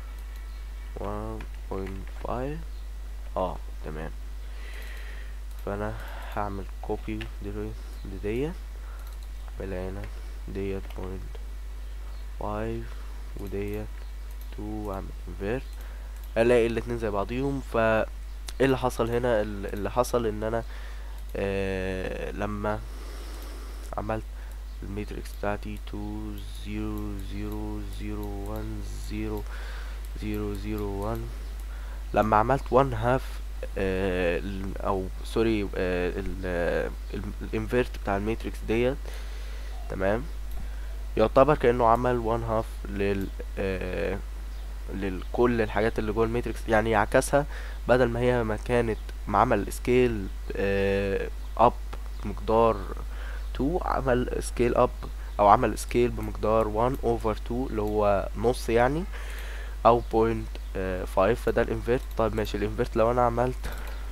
1 بوينت 5 اه تمام فانا هعمل كوبي لديت اعملها هنا ديت بوينت 5 وديت 2 واعمل انفيرت الاقي الاتنين زي بعضيهم ف ايه اللي حصل هنا اللي حصل ان انا آه لما عملت الماتريكس بتاعتي 2 0 0 0 1 0 0 0 1 لما عملت 1 هاف آه او سوري آه الانفيرت بتاع الماتريكس ديت تمام يعتبر كانه عمل 1 هاف لل آه لكل الحاجات اللي جوه الماتريكس يعني يعكسها بدل ما هي ما كانت عمل سكيل اب بمقدار 2 عمل سكيل اب او عمل سكيل بمقدار 1 اوفر 2 اللي هو نص يعني او بوينت 5 فده الانفيرت طيب ماشي الانفيرت لو انا عملت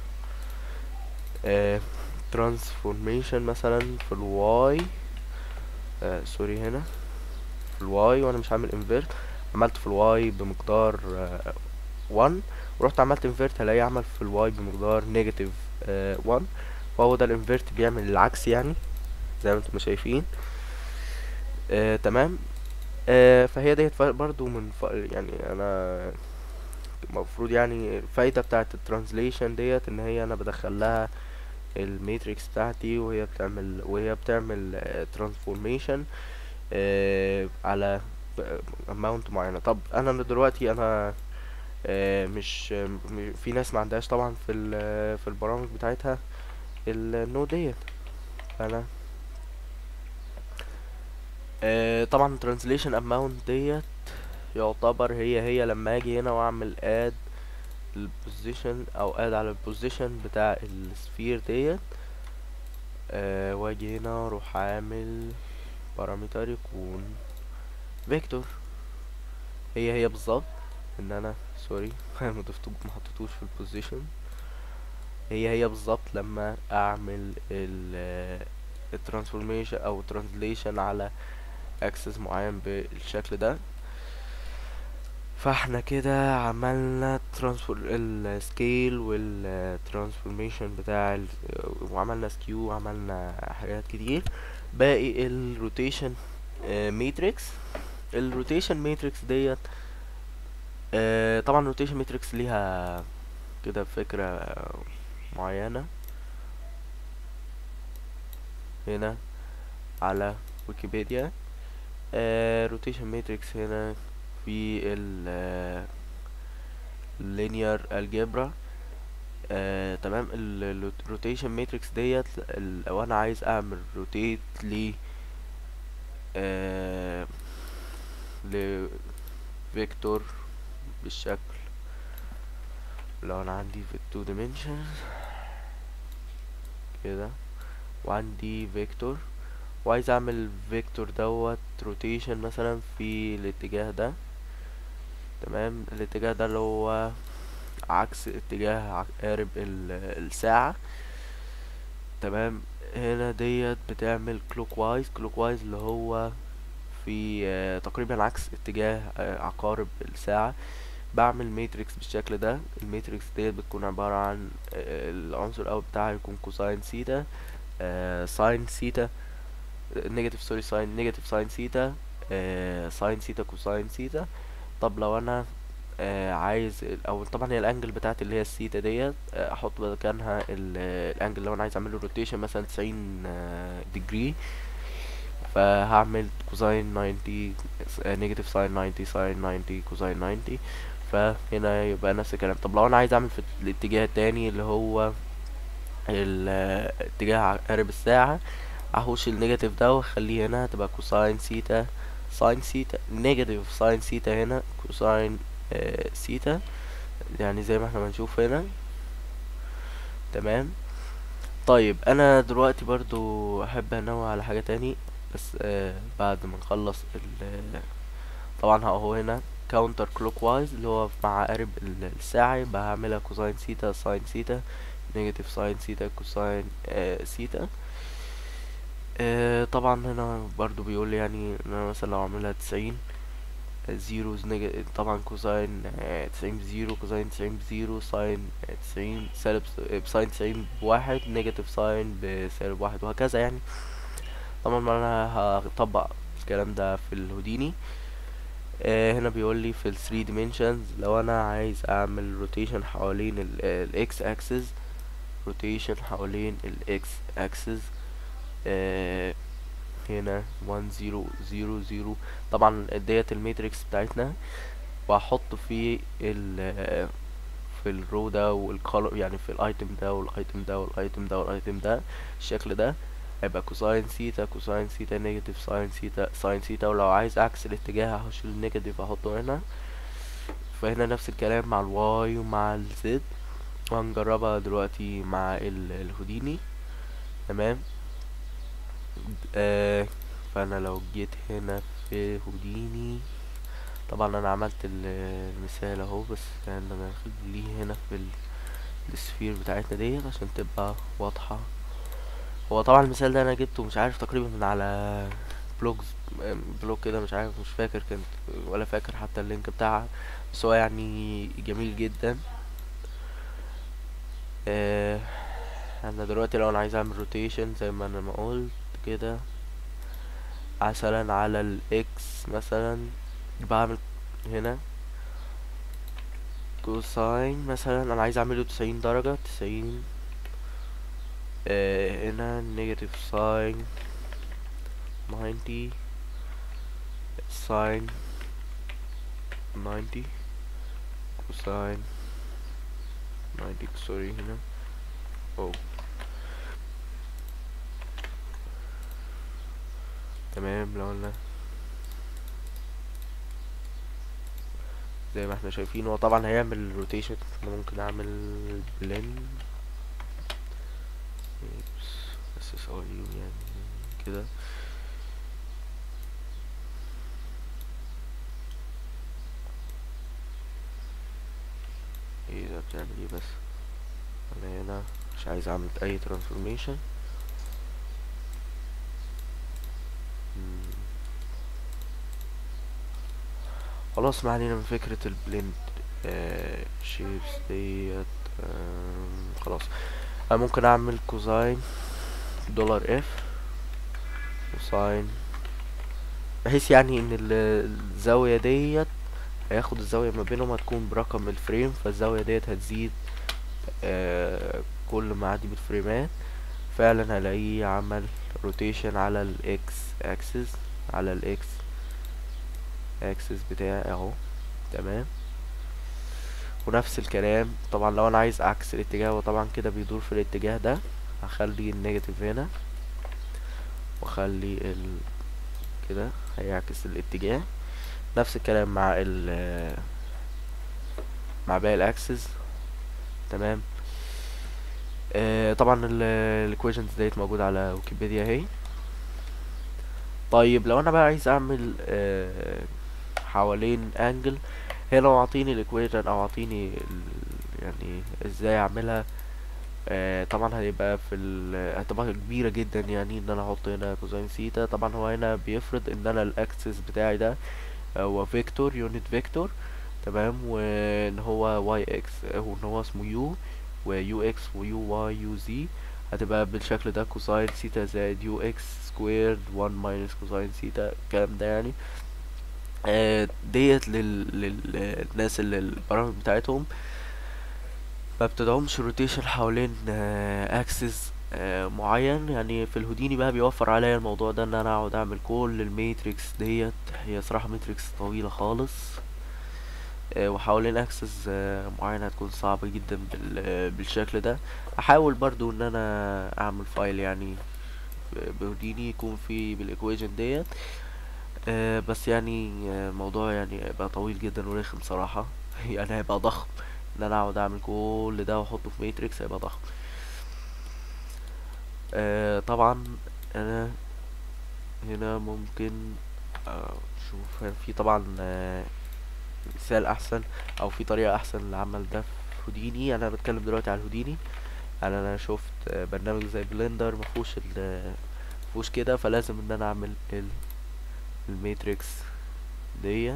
ترانسفورميشن مثلا في الواي سوري هنا في الواي وانا مش عامل انفيرت عملت في الواي بمقدار 1 ورحت عملت انفيرت هلاقيه عمل في الواي بمقدار نيجاتيف 1 وهو ده الانفيرت بيعمل العكس يعني زي ما انتم شايفين آه تمام آه فهي ديت برضو من ف... يعني انا المفروض يعني الفايدة بتاعت الترانزليشن ديت ان هي انا بدخل لها الماتريكس بتاعتي وهي بتعمل وهي بتعمل ترانسفورميشن آه على اماونت معينة طب انا دلوقتي انا آه مش في ناس ما عندهاش طبعا في في البرامج بتاعتها النو ديت انا آه طبعا ترانسليشن اماونت ديت يعتبر هي هي لما اجي هنا واعمل اد البوزيشن او اد على البوزيشن بتاع السفير ديت آه واجي هنا اروح عامل بارامتر يكون فيكتور هي هي بالظبط ان انا سوري ما ما حطيتوش في البوزيشن هي هي بالظبط لما اعمل الترانسفورميشن او ترانسليشن على اكسس معين بالشكل ده فاحنا كده عملنا ترانسفور السكيل والترانسفورميشن بتاع ال وعملنا سكيو وعملنا حاجات كتير باقي الروتيشن ماتريكس الروتيشن ماتريكس ديت آه طبعا الروتيشن ماتريكس ليها كده فكرة معينة هنا على ويكيبيديا روتيشن ماتريكس هنا في ال linear algebra آه تمام الروتيشن ماتريكس ديت ال- لو انا عايز اعمل روتيت ل آه لفيكتور بالشكل لو انا عندي في التو dimensions كده وعندي فيكتور وعايز اعمل فيكتور دوت روتيشن مثلا في الاتجاه ده تمام الاتجاه ده اللي هو عكس اتجاه ع- قارب ال- الساعة تمام هنا ديت بتعمل كلوك وايز كلوك وايز اللي هو في آه، تقريبا عكس اتجاه آه، عقارب الساعة بعمل ماتريكس بالشكل ده الماتريكس ديت بتكون عبارة عن آه، العنصر الأول بتاعها يكون كوساين سيتا آه، ساين سيتا نيجاتيف سوري ساين نيجاتيف ساين سيتا آه، ساين سيتا كوساين سيتا طب لو انا آه، عايز ال- او طبعا هي الانجل بتاعتي اللي هي السيتا ديت آه، احط مكانها ال- الانجل اللي انا عايز اعمله روتيشن مثلا 90 ديجري فهعمل كوزاين 90 نيجاتيف ساين 90 ساين 90 كوزاين 90 فهنا يبقى نفس الكلام طب لو انا عايز اعمل في الاتجاه التاني اللي هو ال- اتجاه عقارب الساعة احوش النيجاتيف ده واخليه هنا تبقى كوساين سيتا ساين سيتا نيجاتيف ساين سيتا هنا كوساين آه سيتا يعني زي ما احنا بنشوف هنا تمام طيب انا دلوقتي برضو احب انوع على حاجة تاني بس آه بعد ما نخلص ال طبعا اهو هنا كاونتر كلوك وايز اللي هو مع قارب ال- الساعة يبقى هعملها كوساين سيتا ساين سيتا نيجاتيف ساين سيتا كوساين آه سيتا آه طبعا هنا برضو بيقول لي يعني ان انا مثلا لو اعملها تسعين زيروز نيجا طبعا كوساين آه، تسعين بزيرو كوساين تسعين بزيرو ساين آه، تسعين سالب س- آه، بساين تسعين بواحد نيجاتيف ساين بسالب واحد وهكذا يعني طبعا ما انا هطبق الكلام ده في الهوديني آه هنا بيقول لي في ال 3 dimensions لو انا عايز اعمل روتيشن حوالين ال x axis روتيشن حوالين ال x axis آه هنا 1 0 0 0 طبعا ديت الماتريكس بتاعتنا وهحط في ال في الرو ده والكولر يعني في الايتم ده والايتم ده والايتم ده والايتم ده الشكل ده هيبقى كوساين سيتا كوساين سيتا نيجاتيف ساين سيتا ساين سيتا ولو عايز اعكس الاتجاه هخش النيجاتيف احطه هنا فهنا نفس الكلام مع الواي ومع الزد وهنجربها دلوقتي مع ال- الهوديني تمام آه فانا لو جيت هنا في هوديني طبعا انا عملت ال- المثال اهو بس يعني انا هخليه هنا في ال- السفير بتاعتنا ديت عشان تبقى واضحة هو طبعا المثال ده انا جبته مش عارف تقريبا من على بلوجز بلوج كده مش عارف مش فاكر كنت ولا فاكر حتى اللينك بتاعها بس هو يعني جميل جدا آه انا دلوقتي لو انا عايز اعمل روتيشن زي ما انا ما قلت كده مثلا على الاكس مثلا بعمل هنا كوساين مثلا انا عايز اعمله تسعين درجة تسعين آه هنا نيجاتيف ساين ناينتي ساين ناينتي كوساين ناينتي سوري هنا او تمام لو انا زي ما احنا شايفين هو طبعا هيعمل روتيشن انا ممكن اعمل بلين بس سوري يعني كده ايه ده بتعمل ايه بس انا هنا مش عايز اعمل اي ترانسفورميشن خلاص ما علينا من فكرة البلند شيبس ديت آم، خلاص انا ممكن اعمل كوزاين دولار اف وساين بحيث يعني ان ال- الزاوية ديت هياخد الزاوية ما بينهم هتكون برقم الفريم فالزاوية ديت هتزيد آه كل ما اعدي بالفريمات فعلا هلاقيه عمل روتيشن على الاكس اكسس على الاكس اكسس بتاعي اهو تمام ونفس الكلام طبعا لو انا عايز اعكس الاتجاه وطبعا كده بيدور في الاتجاه ده هخلي النيجاتيف هنا واخلي ال كده هيعكس الاتجاه نفس الكلام مع ال مع باقي الاكسس تمام آه طبعا الايكويشنز ديت موجوده على ويكيبيديا اهي طيب لو انا بقى عايز اعمل آه حوالين انجل هنا لو اعطيني الايكويشن او اعطيني ال- يعني ازاي اعملها آه طبعا هيبقى في ال- هتبقى كبيرة جدا يعني ان انا احط هنا كوزين سيتا طبعا هو هنا بيفرض ان انا الاكسس بتاعي ده هو فيكتور يونت فيكتور تمام وان هو واي اكس وان هو اسمه يو ويو اكس ويو واي يو زي هتبقى بالشكل ده كوساين سيتا زائد يو اكس سكويرد 1 ماينس كوساين سيتا الكلام ده يعني آه ديت لل... للناس اللي البرامج بتاعتهم ما بتدعمش روتيشن حوالين اكسس معين يعني في الهوديني بقى بيوفر عليا الموضوع ده ان انا اقعد اعمل كل الماتريكس ديت هي صراحة ماتريكس طويلة خالص آه، وحوالين اكسس معينة هتكون صعبة جدا بال- بالشكل ده احاول برضو ان انا اعمل فايل يعني ب- بهوديني يكون فيه بالايكويشن ديت آه، بس يعني آه، الموضوع يعني هيبقى طويل جدا ورخم صراحة يعني هيبقى ضخم ان انا اقعد اعمل كل ده واحطه في ماتريكس هيبقى ضخم آه طبعا انا هنا ممكن آه شوف هل في طبعا آه مثال احسن او في طريقة احسن للعمل ده في هوديني انا بتكلم دلوقتي على الهوديني يعني انا شفت آه برنامج زي بلندر مفهوش ال مفهوش كده فلازم ان انا اعمل ال الماتريكس دي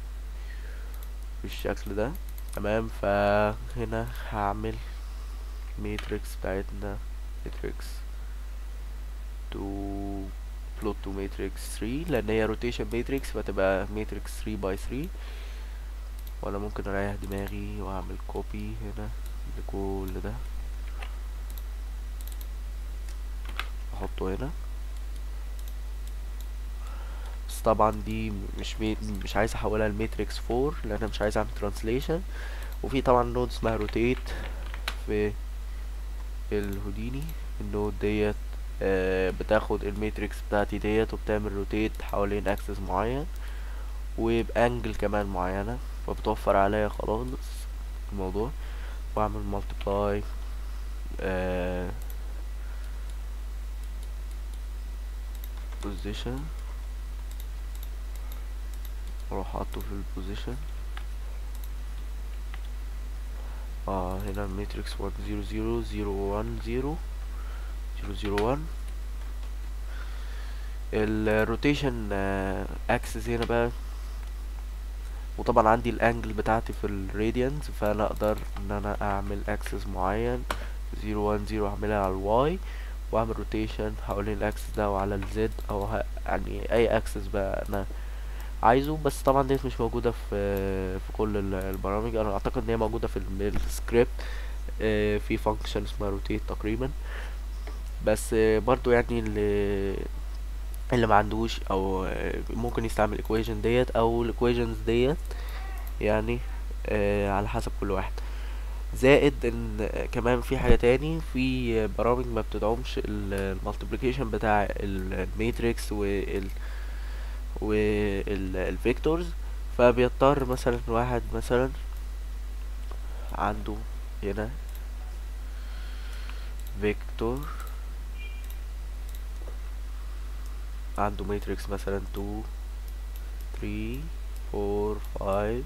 بالشكل ده تمام فهنا هعمل ماتريكس بتاعتنا ماتريكس تو بلوت تو ماتريكس 3 لان هي روتيشن ماتريكس فتبقى ماتريكس 3 باي 3 ولا ممكن اريح دماغي واعمل كوبي هنا لكل ده احطه هنا بس طبعا دي مش مي... مش عايز احولها لماتريكس 4 لان انا مش عايز اعمل ترانسليشن وفي طبعا نود اسمها روتيت في الهوديني النود ديت آه بتاخد الماتريكس بتاعتي ديت وبتعمل روتيت حوالين اكسس معين وبانجل كمان معينة فبتوفر عليا خلاص الموضوع واعمل مالتبلاي آه position واروح حاطه في البوزيشن اه هنا ماتريكس 1 0 0 0 1 0 0 0 1 الروتيشن اكسس هنا بقى وطبعا عندي الانجل بتاعتي في الراديانز فانا اقدر ان انا اعمل اكسس معين 0 1 0 اعملها على الواي واعمل روتيشن حوالين الاكسس ده وعلى الزد او ه... يعني اي اكسس بقى انا عايزه بس طبعا ديت مش موجودة في في كل ال- البرامج انا اعتقد ان هي موجودة في ال- السكريبت آه، في فانكشن اسمها روتيت تقريبا بس آه، برضو يعني اللي اللي ما عندوش او آه، ممكن يستعمل الايكويشن ديت او الايكويشنز ديت يعني آه، على حسب كل واحد زائد ان آه، كمان في حاجة تاني في آه، برامج ما بتدعمش المالتيبليكيشن بتاع الماتريكس وال والفيكتورز فبيضطر مثلا واحد مثلا عنده هنا فيكتور عنده ماتريكس مثلا 2 3 4 5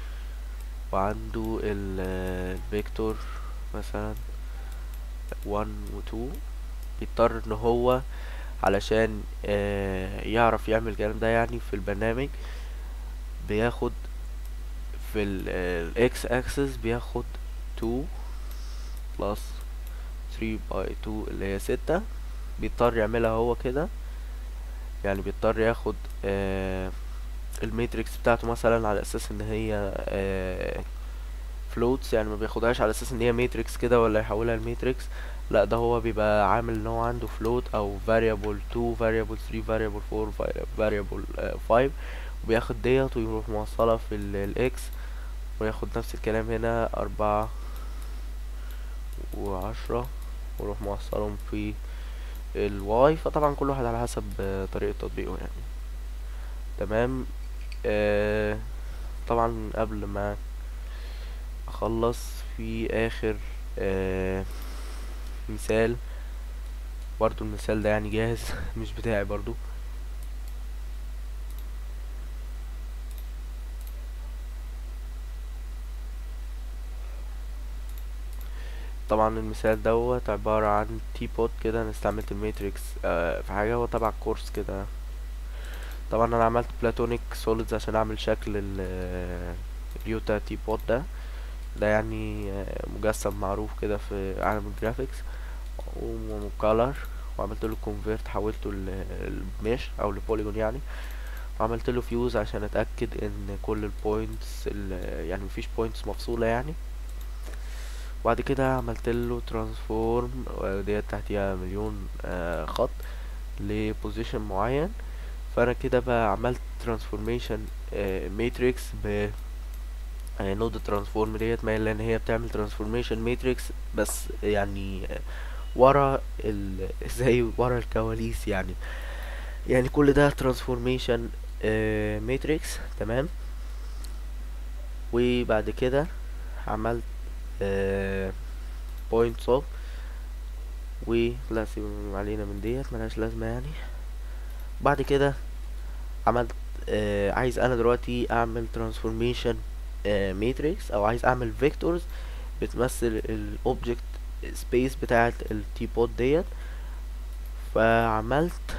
وعنده الفيكتور مثلا 1 و 2 بيضطر ان هو علشان آه يعرف يعمل الكلام ده يعني في البرنامج بياخد في الاكس اكسس بياخد 2 بلس 3 باي 2 اللي هي 6 بيضطر يعملها هو كده يعني بيضطر ياخد آه الماتريكس بتاعته مثلا على اساس ان هي آه فلوتس يعني ما بياخدهاش على اساس ان هي ماتريكس كده ولا يحولها لماتريكس لا ده هو بيبقى عامل ان هو عنده فلوت او variable 2 variable 3 variable 4 variable 5 وبياخد ديت ويروح موصلها في الاكس وياخد نفس الكلام هنا أربعة وعشرة واروح موصلهم في الواي فطبعا كل واحد على حسب آه، طريقة تطبيقه يعني تمام آه طبعا قبل ما اخلص في اخر آه مثال برضو المثال ده يعني جاهز مش بتاعي برضو طبعا المثال دوت عبارة عن تي بوت كده انا استعملت الماتريكس آه في حاجة هو تبع كورس كده طبعا انا عملت بلاتونيك سوليدز عشان اعمل شكل ال- اليوتا تي بوت ده ده يعني آه، مجسم معروف كده في عالم الجرافيكس وكالر وعملت له كونفيرت حولته لمش او لبوليجون يعني وعملت له فيوز عشان اتاكد ان كل البوينتس يعني مفيش بوينتس مفصوله يعني وبعد كده عملت له ترانسفورم ديت تحتيها مليون آه، خط لبوزيشن معين فانا كده بقى عملت ترانسفورميشن ماتريكس ب نود ترانسفورم ديت ما الا ان هي بتعمل ترانسفورميشن ماتريكس بس يعني آه، ورا ال زي ورا الكواليس يعني يعني كل ده ترانسفورميشن ماتريكس تمام وبعد كده عملت بوينت صوب ولا سيب علينا من ديت ملهاش لازمة يعني بعد كده عملت آه عايز انا دلوقتي اعمل ترانسفورميشن ماتريكس او عايز اعمل فيكتورز بتمثل الاوبجكت سبيس بتاعت التي بوت ديت فعملت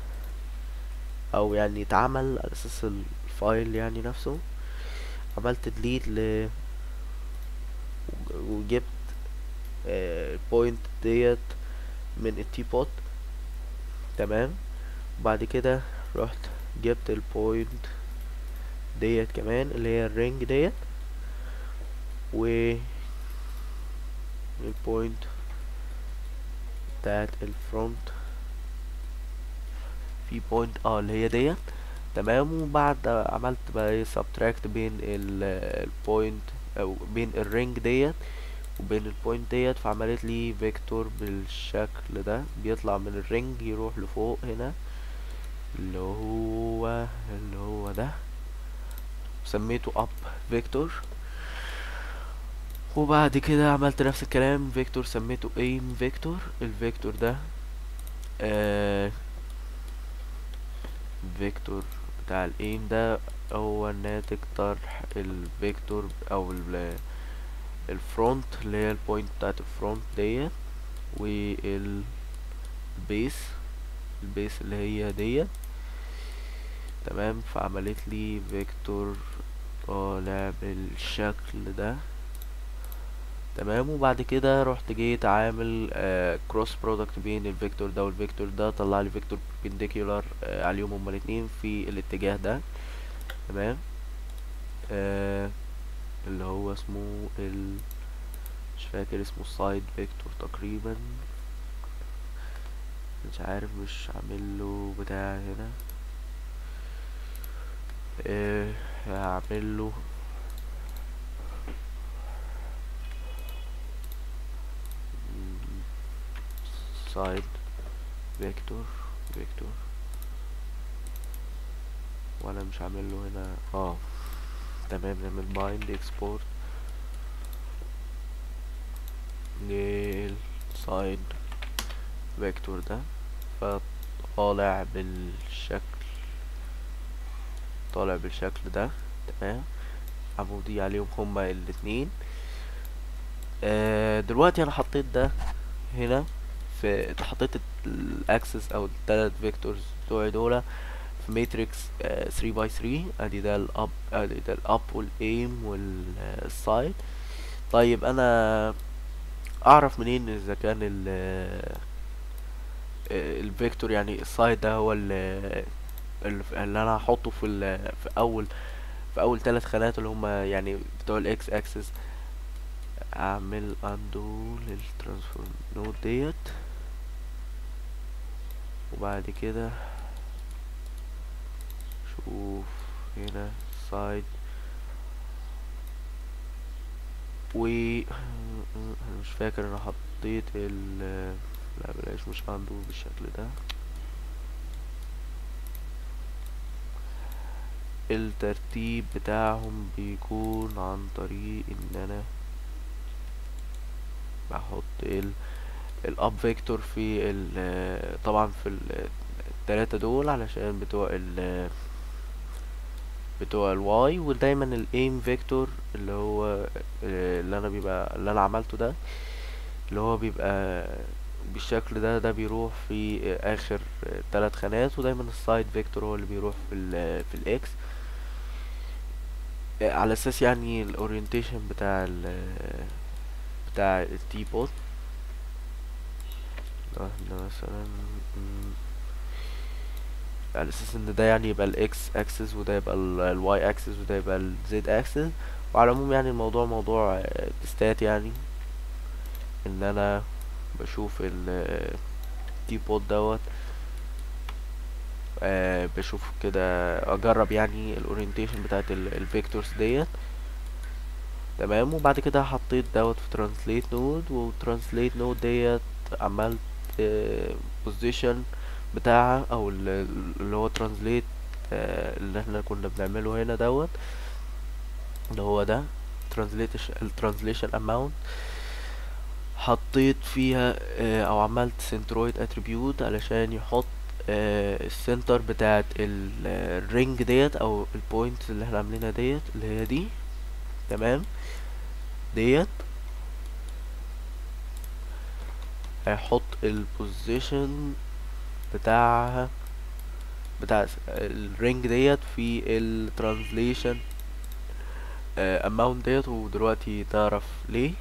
او يعني اتعمل على اساس الفايل يعني نفسه عملت ديليت ل وجبت البوينت ديت من التي بوت تمام بعد كده رحت جبت البوينت ديت كمان اللي هي الرينج ديت و البوينت بتاعت الفرونت في بوينت اه اللي هي ديت تمام وبعد عملت بقى سبتراكت بين البوينت او بين الرينج ديت وبين البوينت ديت فعملت لي فيكتور بالشكل ده بيطلع من الرينج يروح لفوق هنا اللي هو اللي هو ده سميته اب فيكتور وبعد كده عملت نفس الكلام فيكتور سميته ايم فيكتور الفيكتور ده آه فيكتور بتاع الايم ده هو ناتج طرح الفيكتور او ال الفرونت اللي هي البوينت بتاعت الفرونت ديت والبيس البيس اللي هي ديت تمام فعملت لي فيكتور طالع بالشكل ده تمام وبعد كده رحت جيت عامل كروس برودكت بين الفيكتور ده والفيكتور ده طلع لي فيكتور بينديكولار آه عليهم هما الاتنين في الاتجاه ده تمام آه اللي هو اسمه ال مش فاكر اسمه السايد فيكتور تقريبا مش عارف مش عامل له بتاع هنا آه هعمل له سايد فيكتور فيكتور وانا مش عامل له هنا اه تمام نعمل بايند اكسبورت للسايد فيكتور ده فطالع بالشكل طالع بالشكل ده تمام عمودي عليهم هما الاتنين آه دلوقتي انا حطيت ده هنا في حطيت الاكسس او التلات فيكتورز بتوعي دول في ماتريكس 3 باي 3 ادي ده الاب ادي ده الاب والايم والسايد طيب انا اعرف منين اذا كان ال الفيكتور يعني السايد ده هو اللي, اللي انا هحطه في ال في اول في اول ثلاث خانات اللي هما يعني بتوع الاكس اكسس اعمل اندو للترانسفورم نود ديت وبعد كده شوف هنا سايد و أنا مش فاكر انا حطيت ال لا بلاش مش عنده بالشكل ده الترتيب بتاعهم بيكون عن طريق ان انا بحط ال الاب فيكتور في ال طبعا في ال- التلاتة دول علشان بتوع ال بتوع الواي ودايما الايم فيكتور اللي هو آه، اللي انا بيبقى اللي انا عملته ده اللي هو بيبقى بالشكل ده ده بيروح في آه، اخر آه، تلات خانات ودايما السايد فيكتور هو اللي بيروح في ال في الاكس آه، على اساس يعني الاورينتيشن بتاع ال بتاع التي بوت لو احنا مثلا مم، على اساس ان ده يعني يبقى الاكس اكسس وده يبقى الواي اكسس وده يبقى الزد اكسس وعلى العموم يعني الموضوع موضوع آه، تستات يعني ان انا بشوف التي بوت دوت آه بشوف كده اجرب يعني الاورينتيشن بتاعت الفيكتورز ديت تمام وبعد كده حطيت دوت في ترانسليت نود وترانسليت نود ديت عملت بوزيشن بتاعها او ال- اللي هو ترانسليت اللي احنا كنا بنعمله هنا دوت اللي هو ده ترانسليت الترانسليشن اماونت حطيت فيها آه، او عملت سنترويد اتريبيوت علشان يحط آه، السنتر بتاعت الرينج ديت او البوينت اللي احنا عاملينها ديت اللي هي دي تمام ديت هيحط البوزيشن بتاعها بتاع الرينج ديت في الترانسليشن اماونت ديت ودلوقتي تعرف ليه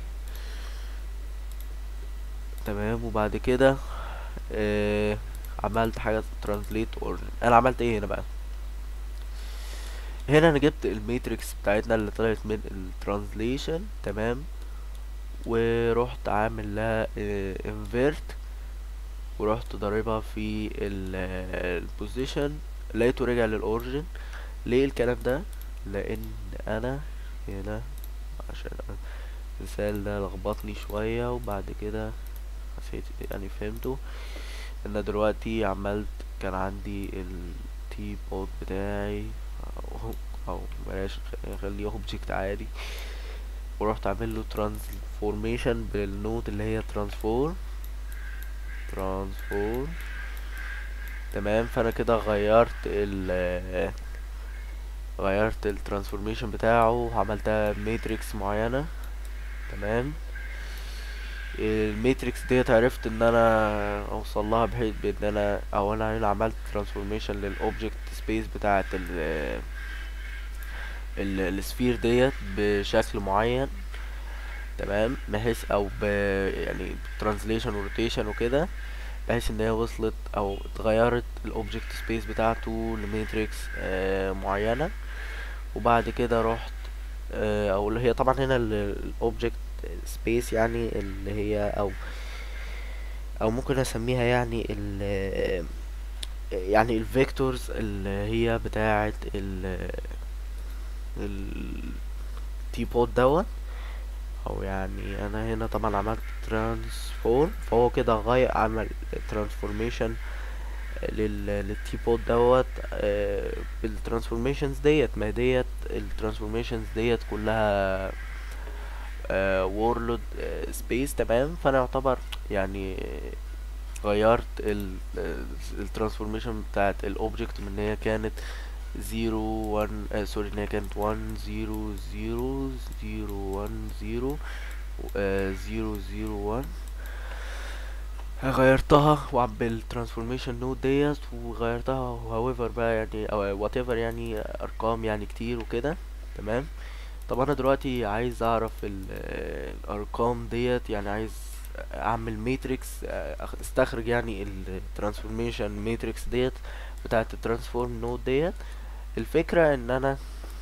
تمام وبعد كده آه عملت حاجة ترانسليت اور انا عملت ايه هنا بقى هنا انا جبت الماتريكس بتاعتنا اللي طلعت من الترانسليشن تمام ورحت عامل لها انفيرت ورحت ضاربها في البوزيشن لقيته رجع للاوريجن ليه الكلام ده لان انا هنا عشان المثال ده لخبطني شوية وبعد كده حسيت يعني فهمته ان دلوقتي عملت كان عندي التي بوت بتاعي او او بلاش خليه اوبجكت عادي ورحت عامل له ترانسفورميشن بالنود اللي هي ترانسفورم ترانسفورم تمام فانا كده غيرت ال غيرت الترانسفورميشن بتاعه وعملتها ماتريكس معينة تمام الماتريكس ديت عرفت ان انا اوصل لها بحيث بان انا او انا هنا عملت ترانسفورميشن للاوبجكت سبيس بتاعه ال السفير ديت بشكل معين تمام بحيث او ب يعني ترانسليشن وروتيشن وكده بحيث ان هي وصلت او اتغيرت الاوبجكت سبيس بتاعته لماتريكس آه معينه وبعد كده رحت آه او اللي هي طبعا هنا الاوبجكت سبيس يعني اللي هي او او ممكن اسميها يعني ال يعني الفيكتورز اللي هي بتاعه ال التي بوت دوت او يعني انا هنا طبعا عملت ترانسفورم فهو كده غير عمل ترانسفورميشن للتي بوت دوت آه بالترانسفورميشنز ديت ما ديت الترانسفورميشنز ديت كلها وورلد سبيس تمام فانا يعتبر يعني غيرت الترانسفورميشن بتاعت الاوبجكت من ان هي كانت زيرو وان آه سوري ان هي كانت وان زيرو زيرو زيرو وان زيرو زيرو زيرو وان غيرتها بالترانسفورميشن نود ديت وغيرتها however بقى يعني او whatever يعني ارقام يعني كتير وكده تمام طب انا دلوقتي عايز اعرف الارقام ديت يعني عايز اعمل ماتريكس استخرج يعني الترانسفورميشن ماتريكس ديت بتاعه الترانسفورم نود ديت الفكره ان انا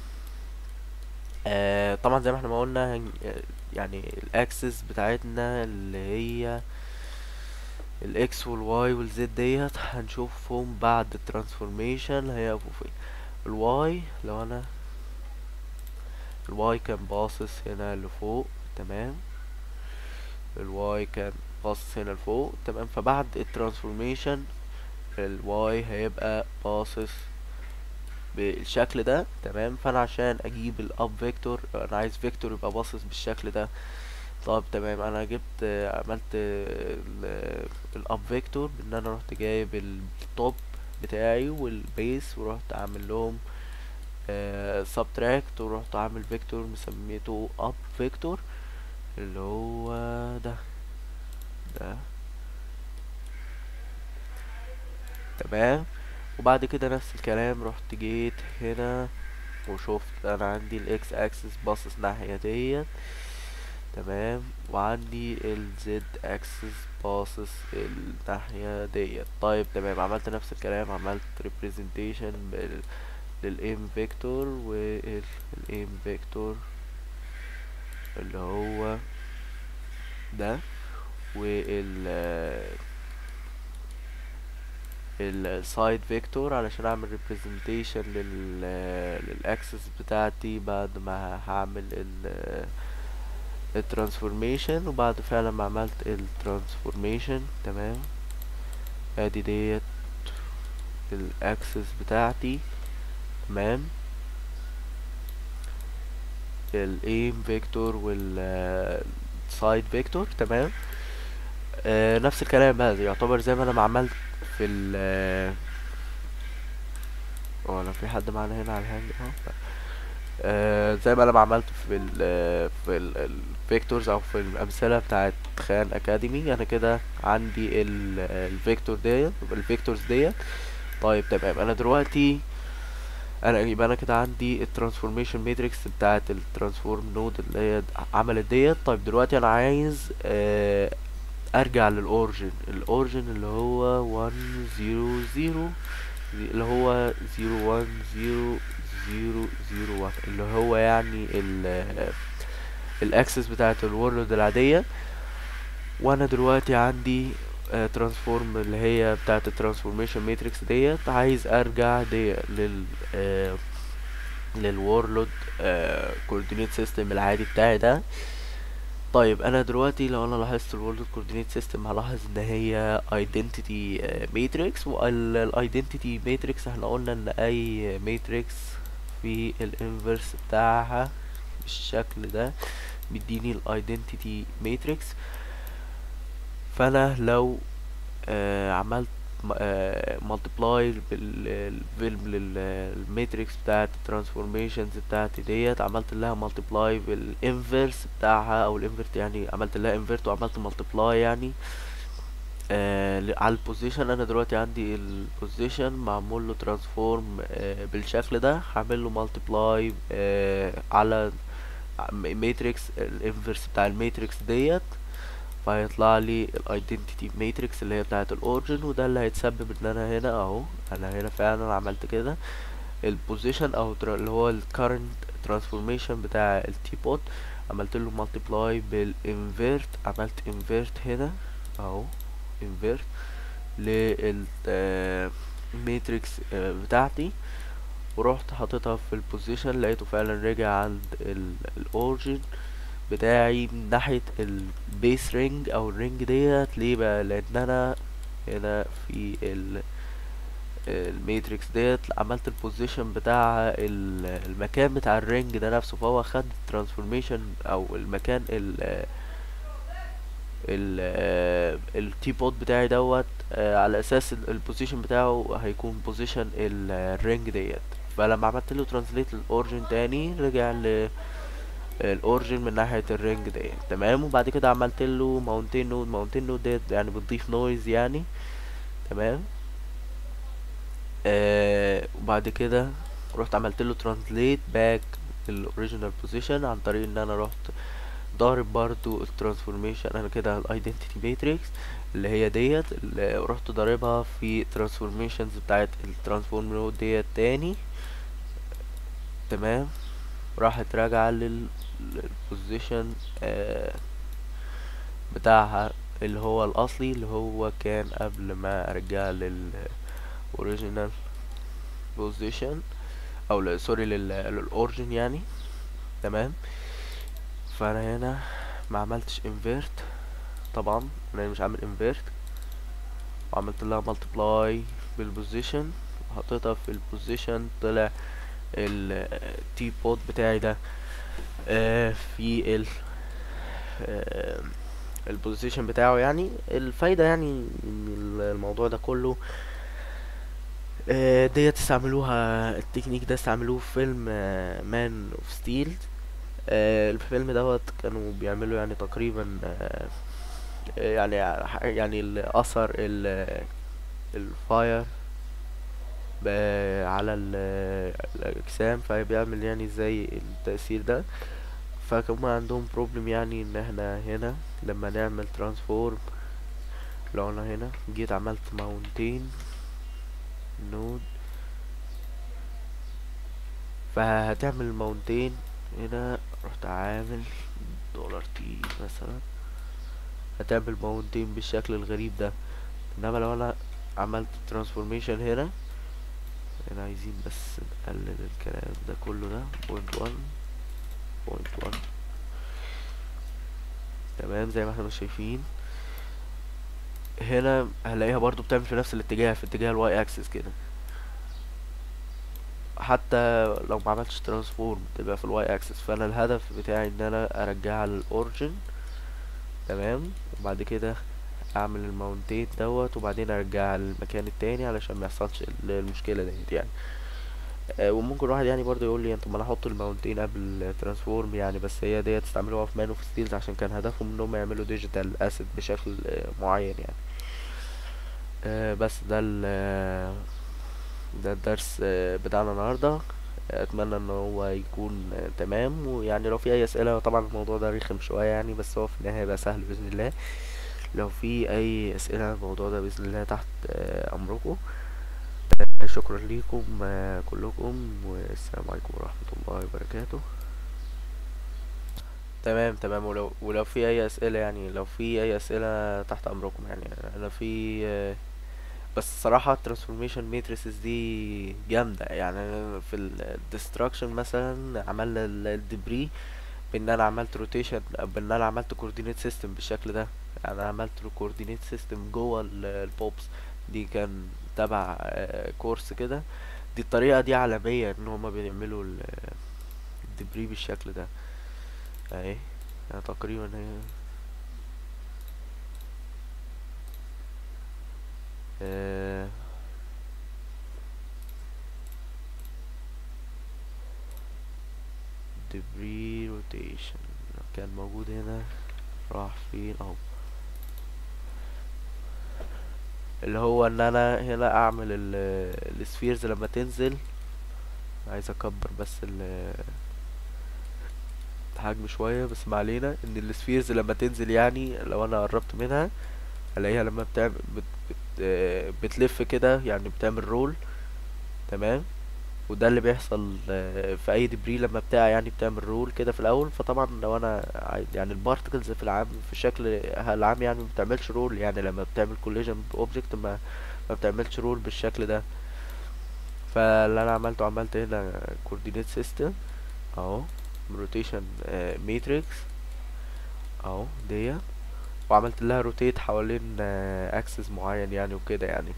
آه طبعا زي ما احنا ما قلنا يعني الاكسس بتاعتنا اللي هي الاكس والواي والزد ديت هنشوفهم بعد الترانسفورميشن هيقفوا فين الواي لو انا الواي كان باصص هنا لفوق تمام الواي كان باصص هنا لفوق تمام فبعد الترانسفورميشن الواي هيبقى باصص بالشكل ده تمام فانا عشان اجيب الاب فيكتور انا عايز فيكتور يبقى باصص بالشكل ده طب تمام انا جبت عملت الاب فيكتور بان انا رحت جايب التوب بتاعي والبيس ورحت عامل لهم سبتراكت ورحت عامل فيكتور مسميته اب فيكتور اللي هو ده ده تمام وبعد كده نفس الكلام رحت جيت هنا وشفت انا عندي الاكس اكسس باصص ناحية ديت تمام وعندي الزد اكسس باصص الناحية ديت طيب تمام عملت نفس الكلام عملت representation بال للام فيكتور والام فيكتور اللي هو ده وال السايد فيكتور علشان اعمل representation لل للاكسس بتاعتي بعد ما هعمل ال الترانسفورميشن وبعد فعلا ما عملت الترانسفورميشن تمام ادي ديت الاكسس بتاعتي تمام الايم فيكتور والسايد فيكتور تمام آه نفس الكلام بقى يعتبر زي ما انا ما عملت في ال اه انا في حد معانا هنا على الهاند اهو آه زي ما انا ما عملت في ال في الفيكتورز او في الامثله بتاعت خان اكاديمي انا كده عندي الفيكتور ديت الفيكتورز ديت طيب تمام انا دلوقتي انا يبقى انا كده عندي الترانسفورميشن ماتريكس بتاعت الترانسفورم نود اللي هي عملت ديت طيب دلوقتي انا عايز آه ارجع للاورجن الاورجن اللي هو 1 0 0 اللي هو 0 1 0 0 0 1 اللي هو يعني ال الاكسس بتاعت الورلد العادية وانا دلوقتي عندي ترانسفورم اللي هي بتاعت الترانسفورميشن ماتريكس ديت عايز ارجع دي لل آه للورلد كوردينيت سيستم العادي بتاعي ده طيب انا دلوقتي لو انا لاحظت الورلد كوردينيت سيستم هلاحظ ان هي ايدنتيتي ماتريكس والايدنتيتي ماتريكس احنا قلنا ان اي ماتريكس في الانفرس بتاعها بالشكل ده بيديني الايدنتيتي ماتريكس فانا لو آه عملت مالتبلاي بالماتريكس بتاعت الترانسفورميشنز بتاعتي ديت عملت لها مالتبلاي بالانفرس بتاعها او الانفرت يعني عملت لها انفرت وعملت مالتبلاي يعني آه على البوزيشن انا دلوقتي عندي البوزيشن معمول له ترانسفورم آه بالشكل ده هعمل له مالتبلاي آه على ماتريكس الانفرس بتاع الماتريكس ديت فهيطلع لي الايدنتيتي ماتريكس اللي هي بتاعه الاوريجن وده اللي هيتسبب ان انا هنا اهو انا هنا فعلا عملت كده البوزيشن او اللي هو الكرنت ترانسفورميشن بتاع التي بوت عملت له مالتيبلاي بالانفيرت عملت انفيرت هنا اهو انفيرت للماتريكس بتاعتي ورحت حاططها في البوزيشن لقيته فعلا رجع عند الاوريجن بتاعي من ناحية البيس رينج او الرينج ديت ليه بقى لان انا هنا في ال الماتريكس ديت عملت البوزيشن بتاع المكان بتاع الرينج ده نفسه فهو خد الترانسفورميشن او المكان ال ال التي بوت بتاعي دوت على اساس البوزيشن بتاعه هيكون بوزيشن الرينج ديت فلما عملت له ترانسليت للاورجن تاني رجع ل الاورجن من ناحيه الرينج ديت تمام وبعد كده عملت له ماونتين نود ماونتين نود ديت يعني بتضيف نويز يعني تمام آه وبعد كده رحت عملت له ترانسليت باك للاوريجينال بوزيشن عن طريق ان انا رحت ضارب برضو الترانسفورميشن انا كده الايدنتيتي ماتريكس اللي هي ديت اللي رحت ضاربها في ترانسفورميشنز بتاعت الترانسفورم نود ديت تاني تمام راحت راجعة للبوزيشن آه بتاعها اللي هو الاصلي اللي هو كان قبل ما ارجع لل original position او سوري للاوريجن يعني تمام فانا هنا ما عملتش انفيرت طبعا انا مش عامل انفيرت وعملت لها ملتبلاي بالبوزيشن وحطيتها في البوزيشن طلع التي بوت بتاعي ده آه في ال آه البوزيشن بتاعه يعني الفايدة يعني من الموضوع ده كله آه ديت استعملوها التكنيك ده استعملوه في فيلم مان اوف ستيل الفيلم دوت كانوا بيعملوا يعني تقريبا آه يعني يعني الاثر الفاير على الاجسام فبيعمل يعني زي التأثير ده فكان عندهم بروبلم يعني ان احنا هنا لما نعمل ترانسفورم لو انا هنا جيت عملت ماونتين نود فهتعمل ماونتين هنا رحت عامل دولار تي مثلا هتعمل ماونتين بالشكل الغريب ده انما لو انا عملت ترانسفورميشن هنا هنا عايزين بس نقلل الكلام ده كله ده بوينت وان بوينت وان تمام زي ما احنا شايفين هنا هنلاقيها برضو بتعمل في نفس الاتجاه في اتجاه الواي اكسس كده حتى لو ما عملتش ترانسفورم تبقى في الواي اكسس فانا الهدف بتاعي ان انا ارجعها للاوريجن تمام وبعد كده اعمل الماونتين دوت وبعدين ارجعها للمكان التاني علشان ما يحصلش المشكله ديت يعني آه وممكن واحد يعني برضه يقول لي انت ما انا احط الماونتين قبل الترانسفورم يعني بس هي ديت استعملوها في مان اوف ستيلز عشان كان هدفهم ان هم يعملوا ديجيتال اسيد بشكل آه معين يعني آه بس ده ده الدرس بتاعنا النهارده اتمنى ان هو يكون تمام ويعني لو في اي اسئله طبعا الموضوع ده رخم شويه يعني بس هو في النهايه هيبقى سهل باذن الله لو في اي اسئله عن الموضوع ده باذن الله تحت امركم شكرا ليكم كلكم والسلام عليكم ورحمه الله وبركاته تمام تمام ولو ولو في اي اسئله يعني لو في اي اسئله تحت امركم يعني انا في بس صراحة الترانسفورميشن ماتريسز دي جامدة يعني في الديستراكشن مثلا عملنا الدبري بان انا عملت روتيشن بان انا عملت كوردينيت سيستم بالشكل ده يعني انا عملت كوردينيت سيستم جوه البوبس دي كان تبع كورس كده دي الطريقة دي عالمية ان هما بيعملوا الدبري بالشكل ده اهي يعني تقريبا هي آه debris rotation كان موجود هنا راح فين اهو اللي هو ان انا هنا اعمل السفيرز لما تنزل عايز اكبر بس ال الحجم شوية بس ما علينا ان السفيرز لما تنزل يعني لو انا قربت منها الاقيها لما بتعمل بت بت بتلف كده يعني بتعمل رول تمام وده اللي بيحصل في اي دبري لما بتاع يعني بتعمل رول كده في الاول فطبعا لو انا يعني البارتكلز في العام في الشكل العام يعني ما بتعملش رول يعني لما بتعمل كوليجن باوبجكت ما ما بتعملش رول بالشكل ده فاللي انا عملته عملت هنا كوردينيت سيستم اهو روتيشن ماتريكس اهو ديت وعملت لها روتيت حوالين اكسس معين يعني وكده يعني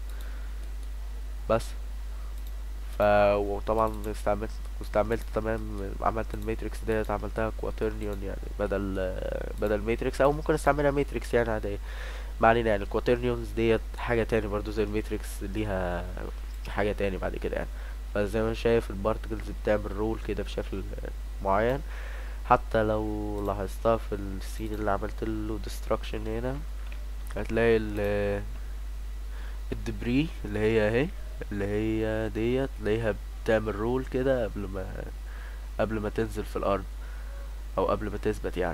بس ف وطبعا استعملت واستعملت تمام عملت الماتريكس ديت عملتها كواترنيون يعني بدل بدل ماتريكس او ممكن استعملها ماتريكس يعني عادية ما علينا يعني الكواترنيونز ديت حاجة تاني برضو زي الماتريكس ليها حاجة تاني بعد كده يعني فزي ما شايف البارتكلز بتعمل رول كده بشكل معين حتى لو لاحظتها في السين اللي عملت له ديستراكشن هنا هتلاقي ال الدبري اللي هي اهي اللي هي ديت تلاقيها بتعمل رول كده قبل ما قبل ما تنزل في الارض او قبل ما تثبت يعني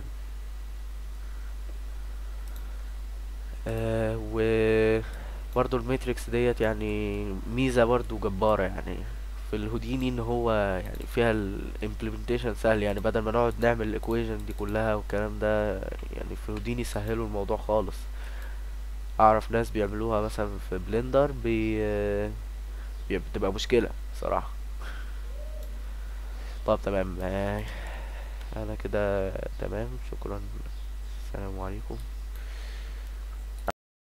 آه و برضو الماتريكس ديت يعني ميزة برضو جبارة يعني في الهوديني ان هو يعني فيها الامبلمنتيشن سهل يعني بدل ما نقعد نعمل الايكويشن دي كلها والكلام ده يعني في هوديني سهلوا الموضوع خالص اعرف ناس بيعملوها مثلا في بلندر بي بتبقى مشكلة صراحة طب تمام انا كده تمام شكرا السلام عليكم